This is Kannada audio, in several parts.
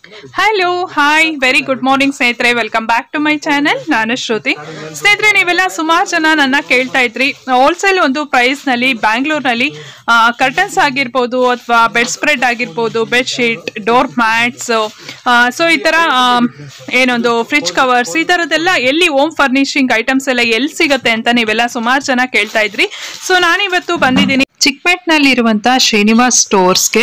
Hello hi very good morning ಸ್ನೇಹಿತರೆ welcome back to my channel ನಾನು ಶ್ರುತಿ ಸ್ನೇಹಿತರೆ ನೀವೆಲ್ಲ ಸುಮಾರು ಜನ ನನ್ನ ಕೇಳ್ತಾ ಇದ್ರಿ ಹೋಲ್ಸೇಲ್ ಒಂದು ಪ್ರೈಸ್ನಲ್ಲಿ ಬ್ಯಾಂಗ್ಳೂರ್ನಲ್ಲಿ ಕರ್ಟನ್ಸ್ ಆಗಿರ್ಬೋದು ಅಥವಾ ಬೆಡ್ ಸ್ಪ್ರೆಡ್ ಆಗಿರ್ಬೋದು ಬೆಡ್ಶೀಟ್ ಡೋರ್ ಮ್ಯಾಟ್ಸ್ ಸೊ ಈ ಥರ ಆ, ಏನೊಂದು ಫ್ರಿಜ್ ಕವರ್ಸ್ ಈ ಥರದ್ದೆಲ್ಲ ಎಲ್ಲಿ ಹೋಮ್ ಫರ್ನಿಶಿಂಗ್ ಐಟಮ್ಸ್ ಎಲ್ಲ ಎಲ್ಲಿ ಸಿಗುತ್ತೆ ಅಂತ ನೀವೆಲ್ಲ ಸುಮಾರು ಜನ ಕೇಳ್ತಾ ಇದ್ರಿ ಸೊ ನಾನಿವತ್ತು ಬಂದಿದ್ದೀನಿ ಚಿಕ್ಕಪೇಟ್ನಲ್ಲಿರುವಂಥ ಶ್ರೀನಿವಾಸ್ ಸ್ಟೋರ್ಸ್ಗೆ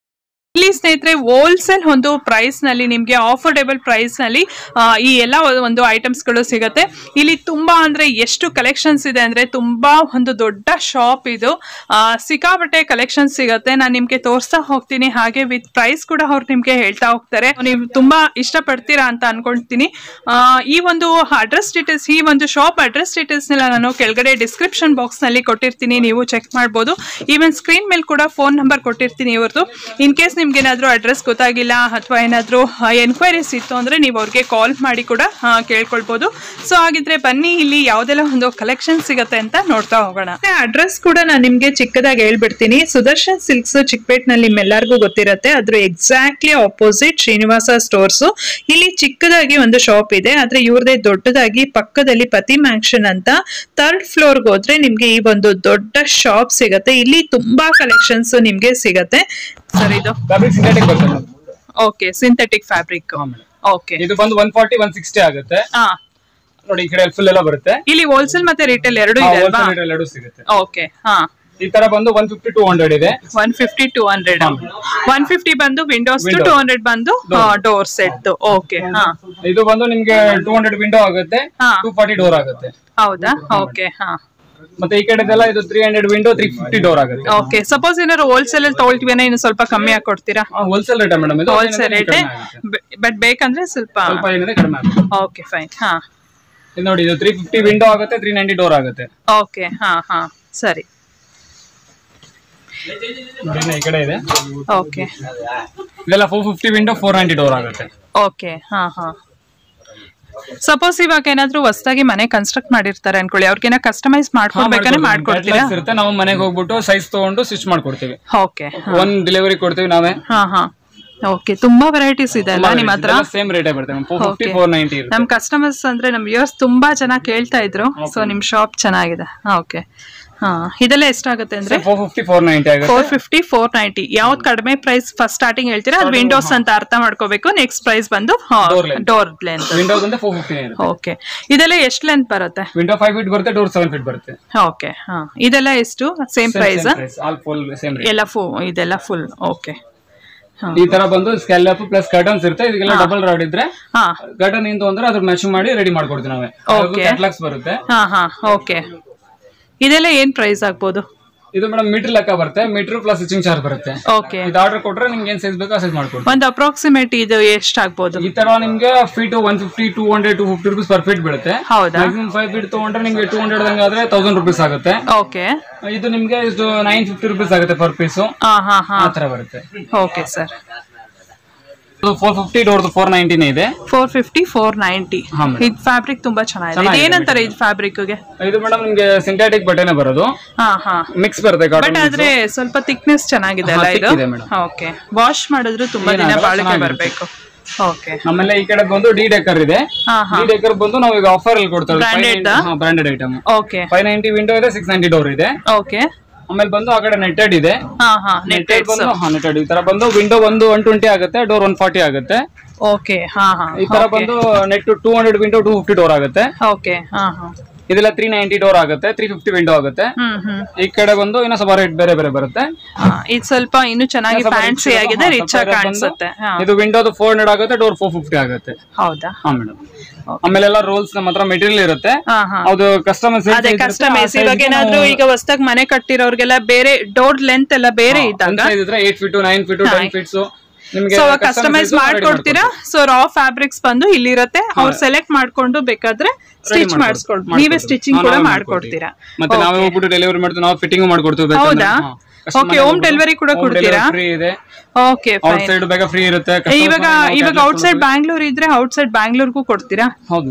ಇಲ್ಲಿ ಸ್ನೇಹಿತರೆ ಹೋಲ್ಸೇಲ್ ಒಂದು ಪ್ರೈಸ್ ನಲ್ಲಿ ನಿಮಗೆ ಆಫರ್ಡೇಬಲ್ ಪ್ರೈಸ್ ನಲ್ಲಿ ಆ, ಈ ಎಲ್ಲ ಒಂದು ಐಟಮ್ಸ್ ಗಳು ಸಿಗುತ್ತೆ ಇಲ್ಲಿ ತುಂಬಾ ಅಂದ್ರೆ ಎಷ್ಟು ಕಲೆಕ್ಷನ್ಸ್ ಇದೆ ಅಂದ್ರೆ ತುಂಬಾ ಒಂದು ದೊಡ್ಡ ಶಾಪ್ ಇದು ಆ, ಸಿಕ್ಕಾಪಟ್ಟೆ ಕಲೆಕ್ಷನ್ಸ್ ಸಿಗುತ್ತೆ ನಾನು ನಿಮ್ಗೆ ತೋರಿಸ್ತಾ ಹೋಗ್ತೀನಿ ಹಾಗೆ ವಿತ್ ಪ್ರೈಸ್ ಕೂಡ ಅವ್ರು ನಿಮ್ಗೆ ಹೇಳ್ತಾ ಹೋಗ್ತಾರೆ ನೀವು ತುಂಬಾ ಇಷ್ಟಪಡ್ತೀರಾ ಅಂತ ಅನ್ಕೊಳ್ತೀನಿ ಆ, ಈ ಒಂದು ಅಡ್ರೆಸ್ ಡೀಟೇಲ್ಸ್ ಈ ಒಂದು ಶಾಪ್ ಅಡ್ರೆಸ್ ಡೀಟೇಲ್ಸ್ ನಾನು ಕೆಳಗಡೆ ಡಿಸ್ಕ್ರಿಪ್ಷನ್ ಬಾಕ್ಸ್ ನಲ್ಲಿ ಕೊಟ್ಟಿರ್ತೀನಿ ನೀವು ಚೆಕ್ ಮಾಡ್ಬೋದು ಈವನ್ ಸ್ಕ್ರೀನ್ ಮೇಲೆ ಕೂಡ ಫೋನ್ ನಂಬರ್ ಕೊಟ್ಟಿರ್ತೀನಿ ಇವ್ರದ್ದು ಇನ್ ಕೇಸ್ ನಿಮ್ಗೆ ಏನಾದರೂ ಅಡ್ರೆಸ್ ಗೊತ್ತಾಗಿಲ್ಲ ಅಥವಾ ಏನಾದರೂ ಎನ್ಕ್ವೈರೀಸ್ ಇತ್ತು ಅಂದರೆ ನೀವು ಅವ್ರಿಗೆ ಕಾಲ್ ಮಾಡಿ ಕೂಡ ಆ, ಕೇಳ್ಕೊಳ್ಬೋದು ಸೊ ಹಾಗಿದ್ರೆ ಬನ್ನಿ ಇಲ್ಲಿ ಯಾವುದೆಲ್ಲ ಒಂದು ಕಲೆಕ್ಷನ್ ಸಿಗುತ್ತೆ ಅಂತ ನೋಡ್ತಾ ಹೋಗೋಣ ಅಡ್ರೆಸ್ ಕೂಡ ನಾನು ನಿಮಗೆ ಚಿಕ್ಕದಾಗಿ ಹೇಳ್ಬಿಡ್ತೀನಿ ಸುದರ್ಶನ್ ಸಿಲ್ಕ್ಸ್ ಚಿಕ್ಕಪೇಟ್ನಲ್ಲಿ ನಿಮ್ಮೆಲ್ಲರಿಗೂ ಗೊತ್ತಿರುತ್ತೆ ಅದ್ರ ಎಕ್ಸಾಕ್ಟ್ಲಿ ಆಪೋಸಿಟ್ ಶ್ರೀನಿವಾಸ ಸ್ಟೋರ್ಸ್ ಇಲ್ಲಿ ಚಿಕ್ಕದಾಗಿ ಒಂದು ಶಾಪ್ ಇದೆ ಆದ್ರೆ ಇವ್ರದೇ ದೊಡ್ಡದಾಗಿ ಪಕ್ಕದಲ್ಲಿ ಪತಿ ಮ್ಯಾಕ್ಷನ್ ಅಂತ ಥರ್ಡ್ ಫ್ಲೋರ್ಗೆ ಹೋದ್ರೆ ನಿಮ್ಗೆ ಈ ಒಂದು ದೊಡ್ಡ ಶಾಪ್ ಸಿಗತ್ತೆ ಇಲ್ಲಿ ತುಂಬಾ ಕಲೆಕ್ಷನ್ಸ್ ನಿಮ್ಗೆ ಸಿಗತ್ತೆ ಸರ್ ಇದು ಫ್ಯಾಬ್ರಿಕ್ ಸಿಂಥೆಟಿಕ್ ಬರುತ್ತೆ madam okay synthetic fabric okay ಇದು ಬಂದು ಒನ್ ಫಾರ್ಟಿ ಒನ್ ಸಿಕ್ಸ್ಟಿ ಆಗುತ್ತೆ ಹಾ ನೋಡಿ ಈ ಕಡೆ ಫುಲ್ ಎಲ್ಲ ಬರುತ್ತೆ ಇಲ್ಲಿ ಹೋಲ್ಸೇಲ್ ಮತ್ತೆ ರಿಟೇಲ್ ಎರಡು ಇದೆ ಅಲ್ವಾ ಹೋಲ್ಸೇಲ್ ಎರಡು ಸಿಗುತ್ತೆ ಓಕೆ ಹಾ ಈ ತರ ಬಂದು ಒನ್ ಫಿಫ್ಟಿ ಟೂ ಹಂಡ್ರೆಡ್ ಇದೆ one fifty two hundred one fifty ಬಂದು ವಿಂಡೋಸ್ Windows. ಟೂ ಹಂಡ್ರೆಡ್ ಬಂದು ಡೋರ್ ಸೆಟ್ ಓಕೆ ಹಾ ಇದು ಬಂದು ನಿಮ್ಗೆ ಟೂ ಹಂಡ್ರೆಡ್ ವಿಂಡೋ ಆಗುತ್ತೆ ಹಾ. ಟೂ ಫಾರ್ಟಿ ಡೋರ್ ಆಗುತ್ತೆ ಹೌದಾ ಓಕೆ ಹಾ ಮತ್ತೆ ಈ ಕಡೆದೆಲ್ಲ ಇದು three hundred window three fifty door ಆಗುತ್ತೆ ಓಕೆ ಸಪೋಸ್ ಏನಾದ್ರು ಹೋಲ್ಸೇಲ್ ಅಲ್ಲಿ ತಗೊಳ್ತೀವಿ ಇನ್ನು ಸ್ವಲ್ಪ ಕಮ್ಮಿ ಆಗಿ ಕೊಡ್ತೀರಾ ಹೋಲ್ಸೇಲ್ ರೇಟ್ ಮೇಡಮ್ ಇದು ಹೋಲ್ಸೇಲ್ ರೇಟ್ ಕಡಿಮೆ ಆಗುತ್ತೆ. ಬಟ್ ಬೇಕಂದ್ರೆ ಸ್ವಲ್ಪ ಸ್ವಲ್ಪ ಏನಿದೆ ಕಡಿಮೆ ಆಗುತ್ತೆ ಓಕೆ ಫೈನ್ ಹಾ ಇದು ನೋಡಿ ಇದು ತ್ರೀ ಫಿಫ್ಟಿ ವಿಂಡೋ ಆಗುತ್ತೆ ತ್ರೀ ನೈಂಟಿ ಡೋರ್ ಆಗುತ್ತೆ ಓಕೆ ಹಾ ಹಾ ಸರಿ ನೋಡಿ ಇನ್ನು ಈ ಕಡೆ ಇದೆ ಓಕೆ ಇದೆಲ್ಲ four fifty window four ninety door ಆಗುತ್ತೆ ಓಕೆ ಹಾ ಹಾ ಸಪೋಸ್ ಇವಾಗ ಏನಾದ್ರು ಹೊಸದಾಗಿ ಮನೆ ಕನ್ಸ್ಟ್ರಕ್ಟ್ ಮಾಡಿರ್ತಾರೆ ಅನ್ಕೊಳ್ಳಿ ಅವ್ರಿಗೇನ ಕಸ್ಟಮೈಸ್ ಮಾಡ್ಕೊಡ್ಬೇಕಾದ್ರೆ ಮಾಡ್ಕೊಡ್ತೀರಾ Catalogs ಇರುತ್ತೆ ನಾವು ಮನೆಗೆ ಹೋಗ್ಬಿಟ್ಟು ಸೈಜ್ ತಗೊಂಡು ಸ್ಟಿಚ್ ಮಾಡ್ಕೊಡ್ತೀವಿ ಓಕೆ ಒನ್ ಡೆಲಿವರಿ ಕೊಡ್ತೀವಿ ನಾವೇ ಹಾ ಹಾ ಓಕೆ ತುಂಬಾ ವೆರೈಟೀಸ್ ಇದೆ ಅಲ್ಲ ನಿಮ್ಮ ಹತ್ರ ಸೇಮ್ ರೇಟೇ ಬರುತ್ತೆ four fifty Okay. Four ninety ಇರುತ್ತೆ ನಮ್ ಕಸ್ಟಮರ್ಸ್ ಅಂದ್ರೆ ನಮ್ ವ್ಯೂವರ್ಸ್ ತುಂಬಾ ಜನ ಕೇಳ್ತಾ ಇದ್ರು ಸೊ ನಿಮ್ ಶಾಪ್ ಚೆನ್ನಾಗಿದೆ ಓಕೆ ಹಾ ಇದೆಲ್ಲ ಎಷ್ಟಾಗುತ್ತೆ ಅಂದ್ರೆ ಫೋರ್ ಫಿಫ್ಟಿ ಫೋರ್ ನೈಂಟಿ ಆಗುತ್ತೆ ಫೋರ್ ಫಿಫ್ಟಿ ಫೋರ್ ನೈಂಟಿ ಯಾವ್ದು ಕಡಿಮೆ ಪ್ರೈಸ್ ಫಸ್ಟ್ ಸ್ಟಾರ್ಟಿಂಗ್ ಹೇಳ್ತೀರಾ ಅದು ವಿಂಡೋಸ್ ಅಂತ ಅರ್ಥ ಮಾಡ್ಕೋಬೇಕು ನೆಕ್ಸ್ಟ್ ಪ್ರೈಸ್ ಬಂದು Door length. Door length windows ಅಂದ್ರೆ ಫೋರ್ ಫಿಫ್ಟಿ ಇರುತ್ತೆ ಓಕೆ ಇದೆಲ್ಲ ಎಷ್ಟು ಲೆಂತ್ ಬರುತ್ತೆ ವಿಂಡೋ ಫೈವ್ ಫೀಟ್ ಬರುತ್ತೆ ಡೋರ್ ಸೆವೆನ್ ಫೀಟ್ ಬರುತ್ತೆ ಓಕೆ ಹಾ ಇದೆಲ್ಲ ಎಷ್ಟು same price all full same rate ಎಲ್ಲ ಫು ಇದೆಲ್ಲ ಫುಲ್ ಓಕೆ ಹಾ ಈ ತರ ಬಂದು ಸ್ಕ್ಯಾಲಪ್ ಪ್ಲಸ್ ಕರ್ಟನ್ಸ್ ಇರುತ್ತೆ ಇದಕ್ಕೆಲ್ಲ ಡಬಲ್ ರಾಡ್ ಇದ್ರೆ ಹಾ ಕರ್ಟನ್ ಇಂತು ಅಂದ್ರೆ ಅದ್ರ ಮ್ಯಾಚ್ ಮಾಡಿ ರೆಡಿ ಮಾಡ್ಕೊಡ್ತೀವಿ ನಾವೇ Okay. ಕ್ಯಾಟ್ಲಾಗ್ಸ್ ಬರುತ್ತೆ ಹಾ ಹಾ ಓಕೆ ಇದೆಲ್ಲ ಏನ್ ಪ್ರೈಸ್ ಆಗ್ಬೋದು ಇದು ಮೇಡಮ್ ಮೀಟರ್ ಲೆಕ್ಕ ಬರುತ್ತೆ ಮೀಟರ್ ಪ್ಲಸ್ ಸ್ಟಿಚಿಂಗ್ ಚಾರ್ಜ್ ಬರುತ್ತೆ ಓಕೆ ಇದು ಆರ್ಡರ್ ಕೊಟ್ರೆ ನಿಮ್ಗೆ ಏನ್ ಸೈಜ್ ಬೇಕೋ ಸೈಜ್ ಮಾಡ್ಕೊಡ್ತೀವಿ ಒಂದು ಅಪ್ರಾಕ್ಸಿಮೇಟ್ ಇದು ಎಷ್ಟಾಗ್ಬೋದು ಈ ತರ ನಿಮ್ಗೆ feet one fifty two hundred two fifty rupees per feet ಬೀಳುತ್ತೆ ಹೌದಾ ಮ್ಯಾಕ್ಸಿಮಮ್ ಫೈವ್ ಫೀಟ್ ತಗೊಂಡ್ರೆ ನಿಮ್ಗೆ ಟೂ ಹಂಡ್ರೆಡ್ ಆದ್ರೆ ತೌಸಂಡ್ ರುಪೀಸ್ ಆಗುತ್ತೆ ಓಕೆ ಇದು ನಿಮ್ಗೆ ಇದು ನೈನ್ ಫಿಫ್ಟಿ ರುಪೀಸ್ ಆಗುತ್ತೆ ಪರ್ ಪೀಸು ಹಾ ಹಾ ಹಾ ಆ ತರ ಬರುತ್ತೆ ಓಕೆ ಸರ್ ಇದು ಫೋರ್ ಫಿಫ್ಟಿ ಡೋರ್ದು ಫೋರ್ ನೈಂಟಿನೇ ಇದೆ ಫೋರ್ ಫಿಫ್ಟಿ ಫೋರ್ ನೈಂಟಿ ಹಾ, madam. ಇದು ಫ್ಯಾಬ್ರಿಕ್ ತುಂಬಾ ಚೆನ್ನಾಗಿದೆ ಇದು ಚೆನ್ನಾಗಿದೆ, ಏನಂತಾರೆ ಇದು ಫ್ಯಾಬ್ರಿಕ್ಗೆ ಇದು ಮೇಡಮ್ ನಿಮ್ಗೆ ಸಿಂಥೆಟಿಕ್ ಬಟ್ಟೆನೆ ಬರೋದು ಹಾ ಹಾ ಮಿಕ್ಸ್ ಬರುತ್ತೆ ಬಟ್ ಕಾಟನ್ ಆದ್ರೆ ಸ್ವಲ್ಪ ಥಿಕ್ನೆಸ್ ಚೆನ್ನಾಗಿದೆ ಅಲ್ಲ ಹಾ, ಇದು thick ಇದೆ madam. ಓಕೆ ವಾಶ್ ಮಾಡಿದ್ರು ತುಂಬಾ ದಿನ ಏನಾಗಲ್ಲ, ಬಾಳಿಕೆ ಚೆನ್ನಾಗಿರುತ್ತೆ. ಬರಬೇಕು ಓಕೆ ಆಮೇಲೆ ಈ ಕಡೆ ಬಂದು ಡಿ ಡೆಕರ್ ಇದೆ ಹಾ ಹಾ ಡಿ ಡೆಕರ್ ಬಂದು ನಾವು ಈಗ ಆಫರ್ ಅಲ್ಲಿ ಕೊಡ್ತೇವೆ Branded ಆ? Branded item okay five ninety window ಇದೆ ಸಿಕ್ಸ್ ನೈಂಟಿ ಡೋರ್ ಇದೆ ಓಕೆ ಆಮೇಲೆ ಬಂದು ಆ ಕಡೆ ನೆಟ್ಟೆಡ್ ಇದೆ ಹಾ ಹಾ ನೆಟ್ಟೆಡ್ ನೆಟ್ಟೆಡ್ ಬಂದು ಹಾ ನೆಟ್ಟೆಡ್ ಈ ತರ ಬಂದು ವಿಂಡೋ ಒಂದು ಒನ್ ಟ್ವೆಂಟಿ ಆಗುತ್ತೆ ಡೋರ್ ಒನ್ ಫಾರ್ಟಿ ಆಗುತ್ತೆ ಓಕೆ ಹಾ ಹಾ ಈ ತರ ಬಂದು net two hundred window two fifty door ಆಗುತ್ತೆ ಓಕೆ ಹಾ ಹಾ ಇದೆಲ್ಲ ತ್ರೀ ನೈಂಟಿ ಡೋರ್ ಆಗುತ್ತೆ ತ್ರೀ ಫಿಫ್ಟಿ ವಿಂಡೋ ಆಗುತ್ತೆ ಹ್ಮ್ ಹ್ಮ್ ಈ ಕಡೆ ಬಂದು ಇನ್ನೂ ಸ್ವಲ್ಪ ರೇಟ್ ಬೇರೆ ಬೇರೆ ಬರುತ್ತೆ ಹಾ, ಇದು ಸ್ವಲ್ಪ ಇನ್ನು ಚೆನ್ನಾಗಿ ಸ್ವಲ್ಪ ಫ್ಯಾನ್ಸಿ rich ಆಗಿದೆ ಹಾ, ರಿಚ್ ಸ್ವಲ್ಪ ಆಗಿ ಬಂದು ಕಾಣಿಸುತ್ತೆ ಹಾ ಇದು ವಿಂಡೋದು ಫೋರ್ ಹಂಡ್ರೆಡ್ ಆಗುತ್ತೆ ಡೋರ್ ಫೋರ್ ಫಿಫ್ಟಿ ಆಗುತ್ತೆ ಹೌದಾ ಹಾ ಮೇಡಮ್ ಆಮೇಲೆ ಎಲ್ಲ ರೋಲ್ಸ್ ನಮ್ಮ ಹತ್ರ ಮೆಟೀರಿಯಲ್ ಇರುತ್ತೆ ಹಾ ಹಾ ಅದು ಕಸ್ಟಮರ್ಸ್ ಅದೇ ಕಸ್ಟಮೈಸ್ ಇವಾಗ ಏನಾದ್ರು ಈಗ ಹೊಸದಾಗಿ ಮನೆ ಕಟ್ಟಿರೋರ್ಗೆಲ್ಲ ಬೇರೆ ಡೋರ್ ಲೆಂತ್ ಎಲ್ಲ ಬೇರೆ ಇದ್ದಾಗ ಇದ್ರೆ eight feet nine feet ten feets ನಿಮ್ಗೆ ಸೊ ಕಸ್ಟಮೈಸ್ ಮಾಡ್ಕೊಡ್ತೀರಾ ಸೊ ರಾ ಫ್ಯಾಬ್ರಿಕ್ಸ್ ಬಂದು ಇಲ್ಲಿರತ್ತೆ ಅವ್ರು ಸೆಲೆಕ್ಟ್ ಮಾಡ್ಕೊಂಡು ಬೇಕಾದ್ರೆ ಸ್ಟಿಚ್ ಮಾಡಿಸ್ಕೊಡ್ ನೀವೇ ಸ್ಟಿಚಿಂಗ್ ಕೂಡ ಮಾಡ್ಕೊಡ್ತೀರಾ ಮತ್ತೆ ನಾವೇ ಹೋಗ್ಬಿಟ್ಟು ಡೆಲಿವರಿ ಮಾಡ್ತೀವಿ ನಾವು ಫಿಟ್ಟಿಂಗ್ ಮಾಡ್ಕೊಡ್ತೀವಿ ಹೌದಾ ಓಕೆ ಹೋಮ್ ಡೆಲಿವರಿ ಕೂಡ ಕೊಡ್ತೀರಾ ಫ್ರೀ ಇದೆ ಓಕೆ ಔಟ್ ಸೈಡ್ ಬೇಗ ಫ್ರೀ ಇರುತ್ತೆ ಇವಾಗ ಇವಾಗ ಔಟ್ ಸೈಡ್ ಬ್ಯಾಂಗ್ಳೂರ್ ಇದ್ರೆ ಔಟ್ ಸೈಡ್ ಬ್ಯಾಂಗ್ಳೂರ್ಗೂ ಕೊಡ್ತೀರಾ ಹೌದು ಮೇಡಮ್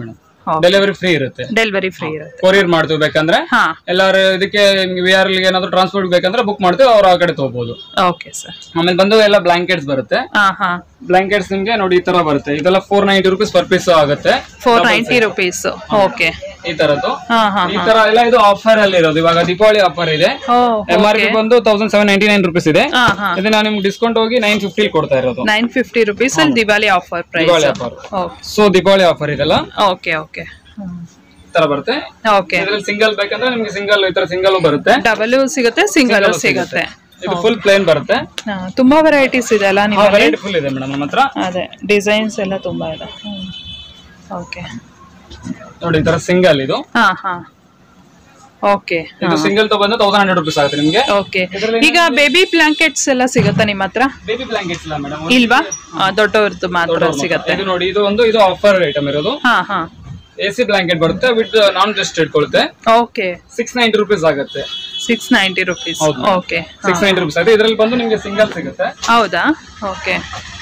ಡೆಲಿವರಿ ಫ್ರೀ ಇರುತ್ತೆ ಡೆಲಿವರಿ ಫ್ರೀ ಇರುತ್ತೆ ಕೊರಿಯರ್ ಮಾಡ್ತೀವಿ ಬೇಕಂದ್ರೆ ಹಾ ಎಲ್ಲಾರು ಇದಕ್ಕೆ ವಿ ಆರ್ ಏನಾದ್ರು ಟ್ರಾನ್ಸ್ಪೋರ್ಟ್ ಬೇಕಂದ್ರೆ ಬುಕ್ ಮಾಡ್ತೀವಿ ಅವ್ರು ಆ ಕಡೆ ತಗೋಬಹುದು ಓಕೆ ಸರ್ ಆಮೇಲೆ ಬಂದು ಎಲ್ಲ ಬ್ಲಾಂಕೆಟ್ಸ್ ಬರುತ್ತೆ ಹಾ ಹಾ ಬ್ಲಾಂಕೆಟ್ಸ್ ನಿಮ್ಗೆ ನೋಡಿ ಈ ತರ ಬರುತ್ತೆ ಇದೆಲ್ಲ four ninety rupees per piece ಆಗುತ್ತೆ ಫೋರ್ ನೈಂಟಿ ರುಪೀಸ್ ಓಕೆ ಈ ತರದ್ದು ಹಾ ಹಾ ಈ ತರ ಎಲ್ಲ ಇದು ಆಫರ್ ಅಲ್ಲಿ ಇರೋದು ಇವಾಗ ದೀಪಾವಳಿ ಆಫರ್ ಇದೆ ಓ ಎಂ ಆರ್ ಪಿ ಬಂದು thousand seven ninety nine rupees ಇದೆ ಹಾ ಹಾ ಇದನ್ನ ನಿಮ್ಗೆ ಡಿಸ್ಕೌಂಟ್ ಹೋಗಿ ನೈನ್ ಫಿಫ್ಟಿ ಕೊಡ್ತಾ ಇರೋದು ನೈನ್ ಫಿಫ್ಟಿ ರುಪೀಸ್ ಅಲ್ಲಿ Diwali offer price Diwali offer okay so Deepavali offer ಇದೆಲ್ಲ ಓಕೆ ಓಕೆ ಈ ತರ ಬರುತ್ತೆ ಓಕೆ ಇದ್ರಲ್ಲಿ ಸಿಂಗಲ್ ಬೇಕಂದ್ರೆ ನಿಮ್ಗೆ ಸಿಂಗಲ್ ಈ ತರ ಸಿಂಗಲ್ ಬರುತ್ತೆ ಡಬಲ್ ಸಿಗುತ್ತೆ ಸಿಂಗಲ್ ಸಿಗುತ್ತೆ ಇದು ಫುಲ್ ಪ್ಲೇನ್ ಬರುತ್ತೆ ಹಾ, ತುಂಬಾ ವೆರೈಟೀಸ್ ಇದೆ ಅಲ್ಲ ನಿಮ್ಮಲ್ಲಿ ವೆರೈಟಿ ಫುಲ್ ಇದೆ ಮೇಡಮ್ ನಮ್ಮ ಹತ್ರ ಅದೇ ಡಿಸೈನ್ಸ್ ಎಲ್ಲ ತುಂಬಾ ಇದೆ ಓಕೆ ನೋಡಿ ಈ ತರ ಸಿಂಗಲ್ ಇದು ಹಾ ಹಾ ಓಕೆ ಇದು ಸಿಂಗಲ್ ತಗೊಂಡು ತೌಸಂಡ್ ಹಂಡ್ರೆಡ್ ರುಪೀಸ್ ಆಗುತ್ತೆ ನಿಮ್ಗೆ ಓಕೆ ಈಗ ಬೇಬಿ ಬ್ಲಾಂಕೆಟ್ಸ್ ಎಲ್ಲ ಸಿಗುತ್ತಾ ನಿಮ್ಮ ಹತ್ರ ಬೇಬಿ ಬ್ಲಾಂಕೆಟ್ಸ್ ಇಲ್ಲ ಮೇಡಮ್ ಇಲ್ವಾ ಆ, ದೊಡ್ಡವ್ರದ್ದು ಮಾತ್ರ ಸಿಗತ್ತೆ ಇದು ನೋಡಿ ಇದು ಒಂದು ಇದು ಆಫರ್ ಐಟಮ್ ಇರೋದು ಹಾ ಹಾ ಎ ಸಿ ಬ್ಲಾಂಕೆಟ್ ಬರುತ್ತೆ ವಿತ್ ನಾನ್ ರೆಸ್ಟ್ ಇಟ್ಕೊಳುತ್ತೆ ಓಕೆ ಸಿಕ್ಸ್ ನೈಂಟಿ ರುಪೀಸ್ ಆಗುತ್ತೆ ಸಿಕ್ಸ್ ನೈಂಟಿ ರುಪೀಸ್ ಹೌದು. ಓಕೆ ಸಿಕ್ಸ್ ನೈಂಟಿ ರುಪೀಸ್ ಆಗುತ್ತೆ ಇದರಲ್ಲಿ ಬಂದು ನಿಮ್ಗೆ ಸಿಂಗಲ್ ಸಿಗುತ್ತೆ ಹೌದಾ ಓಕೆ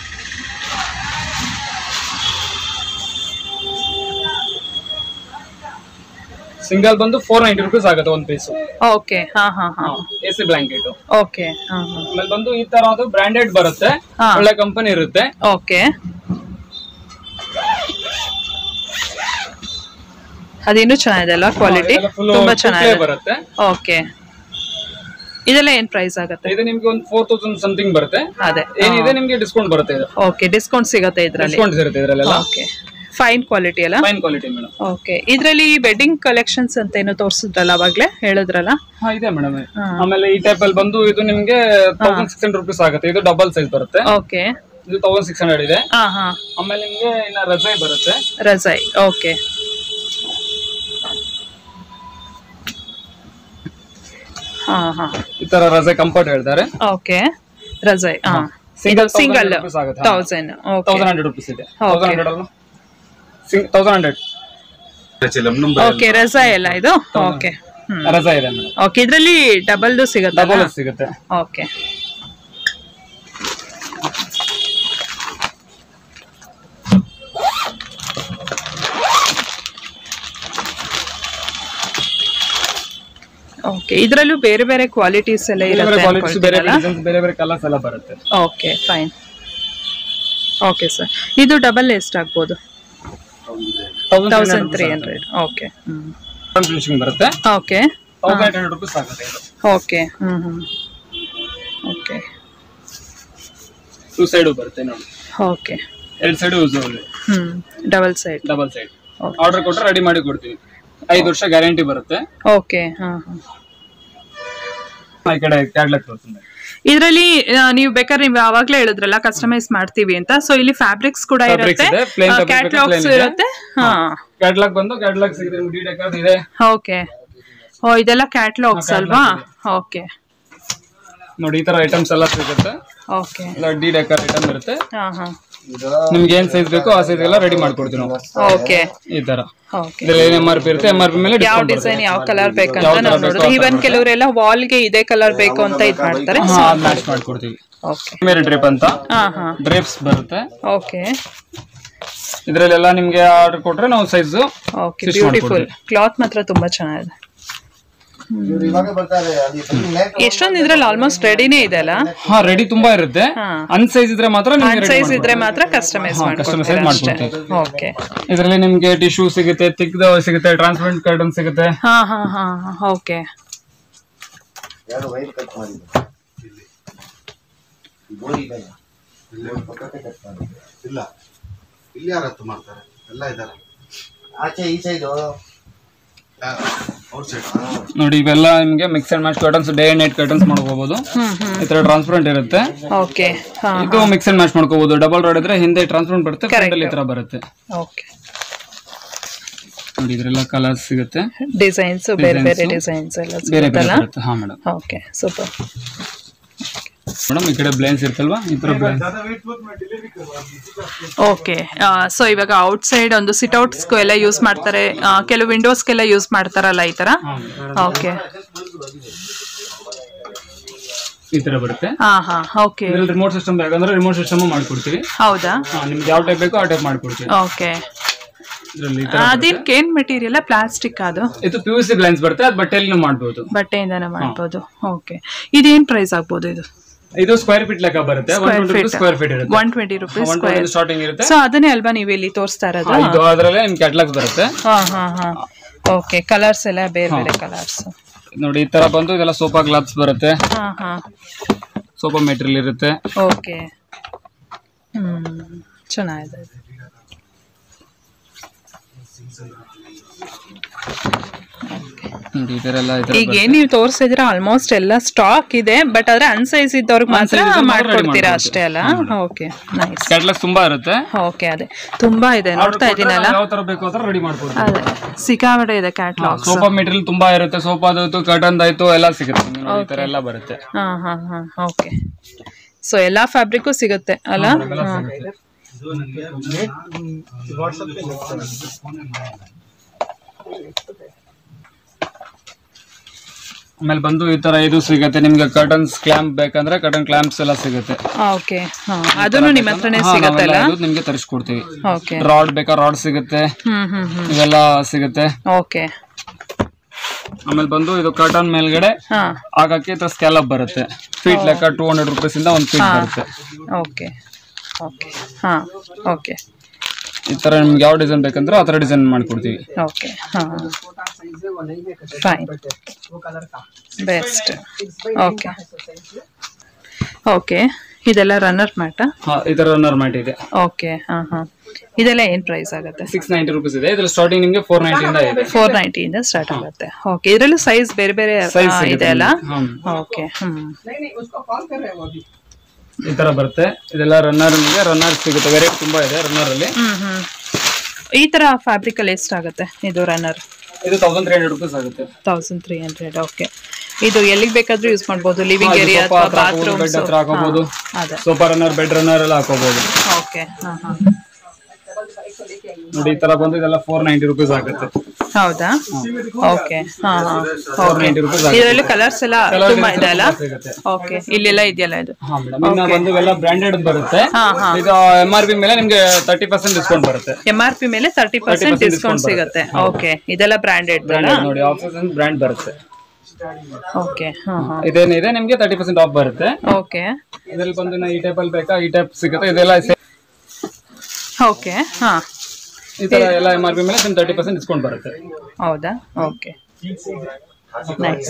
ಸಿಂಗಲ್ ಬಂದು ಫೋರ್ ನೈಂಟಿ ರುಪೀಸ್ ಆಗುತ್ತೆ ಒಂದು ಪೀಸ್ ಓಕೆ ಹಾ ಹಾ ಹಾ ಎ ಸಿ ಬ್ಲಾಂಕೆಟ್ ಓಕೆ ಹಾ ಹಾ ಆಮೇಲೆ ಬಂದು ಈ ತರ ಅದು ಬ್ರಾಂಡೆಡ್ ಬರುತ್ತೆ ಹಾ. ಒಳ್ಳೆ ಕಂಪನಿ ಇರುತ್ತೆ ಓಕೆ ಅದಿನ್ನೂ ಚೆನ್ನಾಗಿದೆ ಅಲ್ವಾ ಕ್ವಾಲಿಟಿ ಇದೆಲ್ಲ full ತುಂಬಾ full ಚೆನ್ನಾಗಿದೆ play ಬರುತ್ತೆ ಓಕೆ ಇದೆಲ್ಲ ಏನ್ ಪ್ರೈಸ್ ಆಗುತ್ತೆ ಇದು ನಿಮ್ಗೆ ಒಂದು ಫೋರ್ ತೌಸಂಡ್ ಸಮಥಿಂಗ್ ಬರುತ್ತೆ ಅದೇ ಏನಿದೆ ನಿಮ್ಗೆ ಡಿಸ್ಕೌಂಟ್ ಬರುತ್ತೆ ಇದು ಓಕೆ ಡಿಸ್ಕೌಂಟ್ ಸಿಗುತ್ತೆ ಇದರಲ್ಲಿ ಡಿಸ್ಕೌಂಟ್ ಇರುತ್ತೆ ಇದರಲ್ಲೆಲ್ಲ ಓಕೆ ಫೈನ್ ಕ್ವಾಲಿಟಿ ಅಲ್ಲ ಫೈನ್ ಕ್ವಾಲಿಟಿ ಮೇಡಮ್ ಓಕೆ ಇದರಲ್ಲಿ ವೆಡ್ಡಿಂಗ್ ಕಲೆಕ್ಷನ್ಸ್ ಅಂತ ಏನೋ ತೋರಿಸಿದ್ರಲ್ಲ ಅವಾಗ್ಲೇ ಹೇಳಿದ್ರಲ್ಲ ಹಾ ಇದೆ ಮೇಡಮ್ ಹಾ. ಆಮೇಲೆ ಈ ಟೈಪ್ ಅಲ್ಲಿ ಬಂದು ಇದು ನಿಮ್ಗೆ ತೌಸಂಡ್ ಸಿಕ್ಸ್ ಹಂಡ್ರೆಡ್ ರುಪೀಸ್ ಆಗುತ್ತೆ ಇದು ಡಬಲ್ ಸೈಜ್ ಬರುತ್ತೆ ಓಕೆ ಇದು ತೌಸಂಡ್ ಸಿಕ್ಸ್ ಹಂಡ್ರೆಡ್ ಇದೆ ಹಾ ಹಾ ಆಮೇಲೆ ನಿಮ್ಗೆ ಇನ್ನ ರಜೆ ಬರುತ್ತೆ ರಜಾಯ್ ಓಕೆ ಹಾ ಹಾ ಈ ತರ ರಜೆ ಕಂಫರ್ಟ್ ಹೇಳ್ತಾರೆ ಓಕೆ ರಜಾಯ್ ಹಾ ಸಿಂಗಲ್ ಸಿಂಗಲ್ ರುಪೀಸ್ ಆಗುತ್ತೆ thousand okay thousand hundred rupees ಇದೆ Okay. ತೌಸಂಡ್ ಹಂಡ್ರೆಡ್ ಅಲ್ಲ ತೌಸಂಡ್ ಹಂಡ್ರೆಡ್ ಓಕೆ ರಜಾಯ್ ಎಲ್ಲ ಇದು ಓಕೆ ಹ್ಮ್ ರಜೆ ಇದೆ ಮೇಡಮ್ ಓಕೆ ಇದರಲ್ಲಿ ಡಬಲ್ದು ಸಿಗುತ್ತೆ ಡಬಲ್ ಸಿಗುತ್ತೆ ಓಕೆ ಓಕೆ ಇದರಲ್ಲೂ ಬೇರೆ ಬೇರೆ ಕ್ವಾಲಿಟೀಸ್ ಎಲ್ಲ ಬೇರೆ ಬೇರೆ ಇರುತ್ತೆ ಕ್ವಾಲಿಟೀಸ್ ಬೇರೆ ಬೇರೆ ಅನ್ಕೊಳ್ತೀರಲ್ಲ? designs, ಬೇರೆ ಬೇರೆ ಕಲರ್ಸ್ ಎಲ್ಲ ಬರುತ್ತೆ ಓಕೆ ಫೈನ್ ಓಕೆ ಸರ್ ಇದು ಡಬಲ್ ಎಷ್ಟಾಗ್ಬೋದು thousand three hundred okay hmm finishing ಬರುತ್ತೆ okay thousand eight hundred rupees ಆಗುತ್ತೆ ಇದು okay hmm hmm okay two side ಬರುತ್ತೆ ನೋಡಿ ಓಕೆ ಎರಡು side use hmm double side double side Okay. Order ಕೊಟ್ಟರೆ ರೆಡಿ ಮಾಡಿ ಕೊಡ್ತೀವಿ ಐದು ವರ್ಷ ಗ್ಯಾರಂಟಿ ಬರುತ್ತೆ ಓಕೆ ಹಾ ಹಾ ಈ ಕಡೆ ಕ್ಯಾಟ್ಲಾಗ್ ತೋರಿಸ್ತೀನಿ ಇದರಲ್ಲಿ ನೀವು ಬೇಕಾದ್ರೆ ನೀವು ಆವಾಗ್ಲೇ ಹೇಳಿದ್ರಲ್ಲ ಕಸ್ಟಮೈಸ್ ಮಾಡ್ತೀವಿ ಅಂತ ಸೊ ಇಲ್ಲಿ ಫ್ಯಾಬ್ರಿಕ್ಸ್ ಕೂಡ Fabrics ಇರುತ್ತೆ ಇದೆ, plain fabric ಬೇಕಾದ್ರೆ ಕ್ಯಾಟ್ಲಾಗ್ಸ್ plain ಇದೆ. ಇರುತ್ತೆ ಹಾ ಕ್ಯಾಟ್ಲಾಗ್ ಬಂದು ಕ್ಯಾಟ್ಲಾಗ್ ಸಿಗುತ್ತೆ ನಿಮ್ಗೆ ಡಿ ಇದೆ ಓಕೆ ಓ ಇದೆಲ್ಲ ಕ್ಯಾಟ್ಲಾಗ್ಸ್ ಅಲ್ವಾ ಓಕೆ ನೋಡಿ ಈ ತರ ಐಟಮ್ಸ್ ಎಲ್ಲ ಸಿಗುತ್ತೆ ಓಕೆ ಎಲ್ಲ ಡಿ ಡೆಕರ್ ಐಟಮ್ ಇರುತ್ತೆ ಹಾ ಹಾ ನಿಮ್ಗೆ ಏನ್ ಸೈಜ್ ಬೇಕೋ ಆ ಸೈಜ್ ಎಲ್ಲ ರೆಡಿ ಮಾಡ್ಕೊಡ್ತೀವಿ ನಾವು ಓಕೆ ಈ ತರ ಓಕೆ ಇದ್ರಲ್ಲಿ ಏನ್ ಎಂ ಆರ್ ಪಿ ಇರುತ್ತೆ ಎಂ ಆರ್ ಪಿ ಮೇಲೆ ಯಾವ ಡಿಸ್ಕೌಂಟ್ ಡಿಸೈನ್ ಯಾವ ಕಲರ್ ಬೇಕಂತ ಯಾವ ನಾವು colour ಬೇಕೋ ನೋಡಿದ್ರೆ ಆ ಇವನ್ colour ಕೆಲವರೆಲ್ಲ ವಾಲ್ಗೆ ಇದೇ ಕಲರ್ ಬೇಕು ಅಂತ ಇದ್ ಮಾಡ್ತಾರೆ ಹಾ ಮ್ಯಾಚ್ ಮಾಡ್ಕೊಡ್ತೀವಿ ಓಕೆ ಮೇರೆ ಡ್ರೇಪ್ ಅಂತ ಹಾ ಹಾ ಡ್ರೇಪ್ಸ್ ಬರುತ್ತೆ ಓಕೆ ಇದ್ರಲ್ಲೆಲ್ಲ ನಿಮ್ಗೆ ಆರ್ಡರ್ ಕೊಟ್ರೆ ನಾವು size okay Stitch beautiful cloth ಮಾತ್ರ ತುಂಬಾ ಚೆನ್ನಾಗಿದೆ ಎಷ್ಟೊಂದು ಇದ್ರಲ್ಲಿ ಆಲ್ಮೋಸ್ಟ್ ರೆಡಿನೇ ಇದೆ ಅಲ್ಲ ಹಾ ರೆಡಿ ತುಂಬಾ ಇರುತ್ತೆ ಹಾ. ಅನ್ ಸೈಜ್ ಇದ್ರೆ ಮಾತ್ರ ನಿಮ್ಗೆ ready ಸೈಜ್ ಇದ್ರೆ ಮಾತ್ರ ಕಸ್ಟಮೈಸ್ ಹಾ, customize ಮಾಡ್ಕೊಡ್ತೀರಾ ಅಷ್ಟೇ ಮಾಡ್ಕೊಡ್ತೀವಿ. ಓಕೆ ಇದರಲ್ಲಿ ನಿಮ್ಗೆ ಟಿಶ್ಯೂ ಸಿಗುತ್ತೆ ತಿಕ್ದ ಸಿಗುತ್ತೆ ಟ್ರಾನ್ಸ್ಪರೆಂಟ್ ಕರ್ಟನ್ ಸಿಗುತ್ತೆ ಹಾ ಹಾ ಹಾ ಓಕೆ ಯಾರು ವೈರ್ ಕಟ್ ಮಾಡಿದ್ರು ಗೋರಿ ಇದೆಯಾ ಇಲ್ಲಿ ಒಂದು ಪಕ್ಕಕ್ಕೆ ಕಟ್ ಮಾಡಿದ್ರು ಇಲ್ಲ ಇಲ್ಲಿ ಯಾರು ಹತ್ತು ಮಾಡ್ತಾರೆ ಎಲ್ಲ ಇದ್ದಾರೆ ಆಚೆ ಈ ಸೈಡು ಅವ್ರ ಸೈಡ್ ನೋಡಿ ಇವೆಲ್ಲ ನಿಮ್ಗೆ mix and match curtains day and night curtains ಮಾಡ್ಕೋಬಹುದು ಹ್ಮ್ ಹ್ಮ್ ಈ ತರ ಟ್ರಾನ್ಸ್ಪರೆಂಟ್ ಇರುತ್ತೆ ಓಕೆ ಹಾ ಇದು ಮಿಕ್ಸ್ ಅಂಡ್ ಮ್ಯಾಚ್ ಮಾಡ್ಕೋಬಹುದು ಡಬಲ್ ರೋಡ್ ಇದ್ರೆ ಹಿಂದೆ ಟ್ರಾನ್ಸ್ಪರೆಂಟ್ ಬರುತ್ತೆ Correct. front ಅಲ್ಲಿ ಈ ತರ ಬರುತ್ತೆ ಓಕೆ ನೋಡಿ ಇದ್ರೆಲ್ಲ ಕಲರ್ಸ್ ಸಿಗುತ್ತೆ ಡಿಸೈನ್ಸ್ ಬೇರೆ ಬೇರೆ Designs. ಡಿಸೈನ್ಸ್ ಎಲ್ಲ ಬೇರೆ ಬೇರೆ ಸಿಗುತ್ತಲ್ಲ ಬರುತ್ತೆ ಹಾ ಮೇಡಮ್ ಓಕೆ ಸೂಪರ್ ಮೇಡಮ್ ಈ ಕಡೆ ಬ್ಲೇನ್ಸ್ ಇರ್ತಲ್ವಾ ಈ ತರ ಬ್ಲೇನ್ಸ್ ಓಕೆ ಸೊ ಇವಾಗ ಔಟ್ ಸೈಡ್ ಒಂದು ಸಿಟ್ಔಟ್ಸ್ಗೂ ಎಲ್ಲ ಯೂಸ್ ಮಾಡ್ತಾರೆ ಆ, ಕೆಲವು ವಿಂಡೋಸ್ಗೆಲ್ಲ ಯೂಸ್ ಮಾಡ್ತಾರಲ್ಲ ಈ ತರ ಓಕೆ ಈ ತರ ಬರುತ್ತೆ ಹಾ ಹಾ ಓಕೆ ಇದ್ರಲ್ಲಿ ರಿಮೋಟ್ ಸಿಸ್ಟಮ್ ಬೇಕಂದ್ರೆ ರಿಮೋಟ್ ಸಿಸ್ಟಮ್ ಮಾಡ್ಕೊಡ್ತೀವಿ ಹೌದಾ ಹಾ ನಿಮ್ಗೆ ಯಾವ ಟೈಪ್ ಬೇಕೋ ಆ ಟೈಪ್ ಮಾಡ್ಕೊಡ್ತೀವಿ ಓಕೆ ಇದರಲ್ಲಿ ಈ ತರ ಅದೇನ್ ಕೇನ್ ಮೆಟೀರಿಯಲ್ ಪ್ಲಾಸ್ಟಿಕ್ ಅದು ಇದು ಪಿ ಯು ಸಿ ಬ್ಲೈನ್ಸ್ ಬರುತ್ತೆ ಅದು ಬಟ್ಟೆಯಲ್ಲಿ ಮಾಡ್ಬೋದು ಬಟ್ಟೆಯಿಂದಾನೆ ಮಾಡ್ಬೋದು ಓಕೆ ಇದೇನ್ ಪ್ರೈಸ್ ಆಗ್ಬೋದು ಇದು ಇದು ಸ್ಕ್ವೇರ್ ಫೀಟ್ ಲೆಕ್ಕ ಬರುತ್ತೆ one twenty rupees square feet ಇರುತ್ತೆ one twenty rupees one twenty starting ಇರುತ್ತೆ ಸೊ ಅದನ್ನೇ ಅಲ್ವಾ ನೀವು ಇಲ್ಲಿ ತೋರಿಸ್ತಾ ಇರೋದು ಹಾ, ಇದು ಅದರಲ್ಲೇ ನಿಮ್ ಕ್ಯಾಟ್ಲಾಗ್ಸ್ ಬರುತ್ತೆ ಹಾ ಹಾ ಹಾ ಓಕೆ ಕಲರ್ಸ್ ಎಲ್ಲ ಬೇರೆ ಬೇರೆ ಕಲರ್ಸ್ ನೋಡಿ ಈ ತರ ಬಂದು ಇದೆಲ್ಲ ಸೋಫಾ ಗ್ಲಾಸ್ ಬರುತ್ತೆ ಹಾ ಹಾ ಸೋಫಾ ಮೆಟೀರಿಯಲ್ ಇರುತ್ತೆ ಓಕೆ ಹ್ಮ್ ಚೆನ್ನಾಗಿದೆ ಇದು. ನೋಡಿ ಈ ತರ ಎಲ್ಲ ಈ ತರ ಈಗ ಏನ್ ನೀವು ತೋರಿಸಿದ್ರೆ ಆಲ್ಮೋಸ್ಟ್ ಎಲ್ಲ ಸ್ಟಾಕ್ ಇದೆ ಬಟ್ ಆದ್ರೆ ಅನ್ಸೈಸ್ ಇದ್ದವ್ರಿಗೆ ಮಾತ್ರ Unsize ಇದ್ದವ್ರಿಗೆ ಮಾತ್ರ ready ಮಾಡ್ಕೊಡ್ತೀರಾ ಮಾಡ್ಕೊಡ್ತೀವಿ. ಅಷ್ಟೇ ಅಲ್ಲ ಓಕೆ ನೈಸ್ ಕ್ಯಾಟ್ಲಾಗ್ಸ್ ತುಂಬಾ ಇರುತ್ತೆ ಓಕೆ ಅದೇ ತುಂಬಾ ಇದೆ ನೋಡ್ತಾ ಇದ್ದೀನಲ್ಲ ಯಾವ ತರ ಬೇಕು ಆ ತರ ರೆಡಿ ಮಾಡ್ಕೊಡ್ತೀವಿ ಅದೇ ಸಿಕ್ಕಾಪಟ್ಟೆ ಇದೆ ಕ್ಯಾಟ್ಲಾಗ್ಸ್ ಸೋಫಾ ಮೆಟೀರಿಯಲ್ ತುಂಬಾ ಇರುತ್ತೆ ಸೋಫಾದಾಯ್ತು ಕಟನ್ ಆಯ್ತು ಎಲ್ಲ ಸಿಗುತ್ತೆ ನಿಮ್ಗೆ ನೋಡಿ, ಈ ತರ ಎಲ್ಲ ಬರುತ್ತೆ ಹಾ ಹಾ ಹಾ ಓಕೆ ಸೊ ಎಲ್ಲಾ ಫ್ಯಾಬ್ರಿಕ್ಕು ಸಿಗುತ್ತೆ ಅಲ್ಲ ಹಾ. ಆಮೇಲೆ ಬಂದು ಈ ತರ ಇದು ಸಿಗುತ್ತೆ ನಿಮ್ಗೆ ಕರ್ಟನ್ಸ್ ಕ್ಲಾಂಪ್ ಬೇಕಂದ್ರೆ ಕರ್ಟನ್ ಕ್ಲಾಂಪ್ಸ್ ಎಲ್ಲ ಸಿಗುತ್ತೆ ಓಕೆ ಹಾ ಅದನ್ನು ನಿಮ್ಮ ಹತ್ರನೇ ಹಾ, ನಾವೆಲ್ಲ ಸಿಗತ್ತಲ್ಲ ಇದು ನಿಮ್ಗೆ ತರಿಸ್ಕೊಡ್ತೀವಿ ಓಕೆ ರಾಡ್ ಬೇಕಾ ರಾಡ್ ಸಿಗುತ್ತೆ ಹ್ಮ್ ಹ್ಮ್ ಹ್ಮ್ ಇವೆಲ್ಲ ಸಿಗುತ್ತೆ ಓಕೆ ಆಮೇಲೆ ಬಂದು ಇದು ಕರ್ಟನ್ ಮೇಲ್ಗಡೆ ಹಾ ಹಾಕಕ್ಕೆ ಈ ತರ ಸ್ಕ್ಯಾಲಪ್ ಬರುತ್ತೆ ಫೀಟ್ ಲೆಕ್ಕ ಟೂ ಹಂಡ್ರೆಡ್ ರುಪೀಸ್ ಇಂದ ಒಂದು ಫೀಟ್ ಬರುತ್ತೆ ಓಕೆ ಓಕೆ ಹಾ ಓಕೆ ಈ ತರ ನಿಮ್ಗೆ ಯಾವ ಡಿಸೈನ್ ಬೇಕಂದ್ರೆ ಆ ತರ ಡಿಸೈನ್ ಮಾಡ್ಕೊಡ್ತೀವಿ ಓಕೆ ಹಾ ಫೈನ್ ಬೆಸ್ಟ್ ಓಕೆ ಓಕೆ ಇದೆಲ್ಲ ರನ್ನರ್ ಮ್ಯಾಟ ಹಾ ಈ ತರ ರನ್ನರ್ ಮ್ಯಾಟ್ ಇದೆ ಓಕೆ ಹಾ ಹಾ ಇದೆಲ್ಲ ಏನ್ ಪ್ರೈಸ್ ಆಗುತ್ತೆ ಸಿಕ್ಸ್ ನೈಂಟಿ ರುಪೀಸ್ ಇದೆ ಇದ್ರ ಸ್ಟಾರ್ಟಿಂಗ್ ನಿಮ್ಗೆ ಫೋರ್ ನೈಂಟಿಯಿಂದ ಇದೆ ಫೋರ್ ನೈಂಟಿಯಿಂದ ಸ್ಟಾರ್ಟ್ ಆಗುತ್ತೆ ಓಕೆ ಇದರಲ್ಲೂ ಸೈಜ್ ಬೇರೆ ಬೇರೆ Size ಆ, ಸಿಗುತ್ತೆ ಇದೆ ಅಲ್ಲ ಹ್ಮ್. ಓಕೆ ಹ್ಮ್ ಈ ತರ ಬರುತ್ತೆ ಇದೆಲ್ಲ ರನ್ನರ್ ನಿಮಗೆ ರನ್ನರ್ ಸಿಗುತ್ತೆ ವೆರೈಟಿ ತುಂಬಾ ಇದೆ ರನ್ನರ್ ಅಲ್ಲಿ ಹ್ಮ್ ಹ್ಮ್ ಈ ತರ ಫ್ಯಾಬ್ರಿಕ್ ಅಲ್ಲಿ ಎಷ್ಟಾಗುತ್ತೆ ಇದು ರನ್ನರ್ ಇದು ತೌಸಂಡ್ ತ್ರೀ ಹಂಡ್ರೆಡ್ ರುಪೀಸ್ ಆಗುತ್ತೆ ತೌಸಂಡ್ ತ್ರೀ ಹಂಡ್ರೆಡ್ ಓಕೆ ಇದು ಎಲ್ಲಿಗೆ ಬೇಕಾದ್ರೂ ಯೂಸ್ ಮಾಡ್ಬೋದು ಲಿವಿಂಗ್ ಇದು ಏರಿಯಾ sofa ಅಥವಾ ಹತ್ರ ಹಾಕೋಬೋದು, ಬಾತ್ರೂಮ್ bed ಹತ್ರ ಹಾಕೋಬೋದು. ಅದೇ ಸೋಫಾ ರನ್ನರ್ ಬೆಡ್ ರನ್ನರ್ ಎಲ್ಲ ಹಾಕೋಬಹುದು ಓಕೆ ಹಾ ಹಾ ನೋಡಿ ಈ ತರ ಬಂದು ಇದೆಲ್ಲ ಫೋರ್ ನೈಂಟಿ ರುಪೀಸ್ ಆಗುತ್ತೆ ಹೌದಾ ಓಕೆ ಹಾ ಹಾ ಫೋರ್ ನೈಂಟಿ ರುಪೀಸ್ ಆಗುತ್ತೆ ಇದರಲ್ಲಿ ಕಲರ್ಸ್ ಎಲ್ಲ Colour ತುಂಬಾ ಇದೆ ಅಲ್ಲ ಸಿಗುತ್ತೆ ಓಕೆ ಇಲ್ಲೆಲ್ಲ ಇದೆಯಲ್ಲ ಇದು ಹಾ ಮೇಡಮ್ ಇನ್ನ ಬಂದು ಎಲ್ಲ ಬ್ರಾಂಡೆಡ್ ಬರುತ್ತೆ ಹಾ ಹಾ ಇದು ಎಂ ಆರ್ ಪಿ ಮೇಲೆ ನಿಮ್ಗೆ ತರ್ಟಿ ಪರ್ಸೆಂಟ್ ಡಿಸ್ಕೌಂಟ್ ಬರುತ್ತೆ ಎಂ ಆರ್ ಪಿ ಮೇಲೆ ತರ್ಟಿ ಪರ್ಸೆಂಟ್ ಡಿಸ್ಕೌಂಟ್ ಸಿಗುತ್ತೆ ಓಕೆ ಇದೆಲ್ಲ ಬ್ರಾಂಡೆಡ್ ಬ್ರಾಂಡೆಡ್ ನೋಡಿ ಆಫೀಸ್ ಬ್ರ್ಯಾಂಡ್ ಬರುತ್ತೆ ಓಕೆ ಹಾ ಹಾ ಇದೇನಿದೆ ನಿಮ್ಗೆ ತರ್ಟಿ ಪರ್ಸೆಂಟ್ ಆಫ್ ಬರುತ್ತೆ ಓಕೆ ಇದ್ರಲ್ಲಿ ಬಂದು ಇನ್ನ ಈ ಟೈಪ್ ಅಲ್ಲಿ ಬೇಕಾ ಈ ಟೈಪ್ ಸಿಗುತ್ತೆ ಇದೆಲ್ಲ same. ಓಕೆ ಹಾ ಈ ತರ ಎಲ್ಲ ಎಂ ಆರ್ ಪಿ ಮೇಲೆ ತರ್ಟಿ ಪರ್ಸೆಂಟ್ ಡಿಸ್ಕೌಂಟ್ ಬರುತ್ತೆ ಹೌದಾ okay nice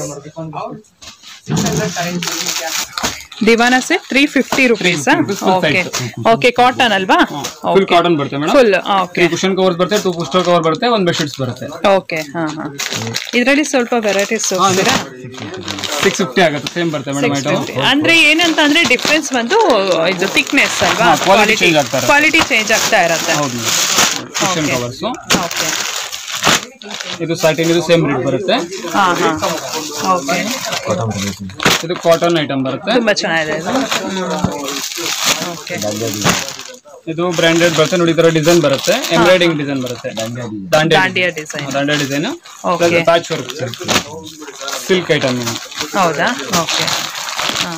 divan set three fifty rupees rupees full okay set. Okay cotton ಅಲ್ವಾ ಫುಲ್ ಕಾಟನ್ ಬರುತ್ತೆ madam full okay three cushion covers ಬರುತ್ತೆ ಟೂ ಪುಸ್ಟರ್ ಕವರ್ ಬರುತ್ತೆ ಒಂದು ಬೆಡ್ಶೀಟ್ಸ್ ಬರುತ್ತೆ ಓಕೆ ಹಾ ಹಾ ಇದರಲ್ಲಿ ಸ್ವಲ್ಪ ವೆರೈಟೀಸ್ ತೋರಿಸ್ತೀರಾ ಸಿಕ್ಸ್ ಫಿಫ್ಟಿ ಆಗುತ್ತೆ ಸೇಮ್ ಬರುತ್ತೆ ಮೇಡಮ್ ಐಟಮ್ ಅಂದ್ರೆ ಏನಂತ ಅಂದ್ರೆ ಡಿಫ್ರೆನ್ಸ್ ಬಂದು ಇದು ಥಿಕ್ನೆಸ್ ಅಲ್ವಾ ಹಾ, quality change ಆಗ್ತಾ ಇರುತ್ತೆ. ಕ್ವಾಲಿಟಿ ಚೇಂಜ್ ಆಗ್ತಾ ಇರುತ್ತೆ ಹೌದು ಕುಷನ್ ಕವರ್ಸ್ ಓಕೆ ಇದು ಸ್ಟಾರ್ಟಿಂಗ್ ಇದು ಸೇಮ್ ರೇಟ್ ಬರುತ್ತೆ ಹಾ ಹಾ ಓಕೆ ಇದು ಕಾಟನ್ ಐಟಮ್ ಬರುತ್ತೆ ತುಂಬಾ ಚೆನ್ನಾಗಿದೆ ಇದು ಓಕೆ ಇದು ಬ್ರಾಂಡೆಡ್ ಬರುತ್ತೆ ನೋಡಿ ಈ ತರ ಡಿಸೈನ್ ಬರುತ್ತೆ ಎಂಬ್ರಾಯ್ಡಿಂಗ್ ಡಿಸೈನ್ ಬರುತ್ತೆ Dandiya Dandiya design Dandiya design Okay. Patch work silk item ಹೌದಾ ಓಕೆ ಹಾ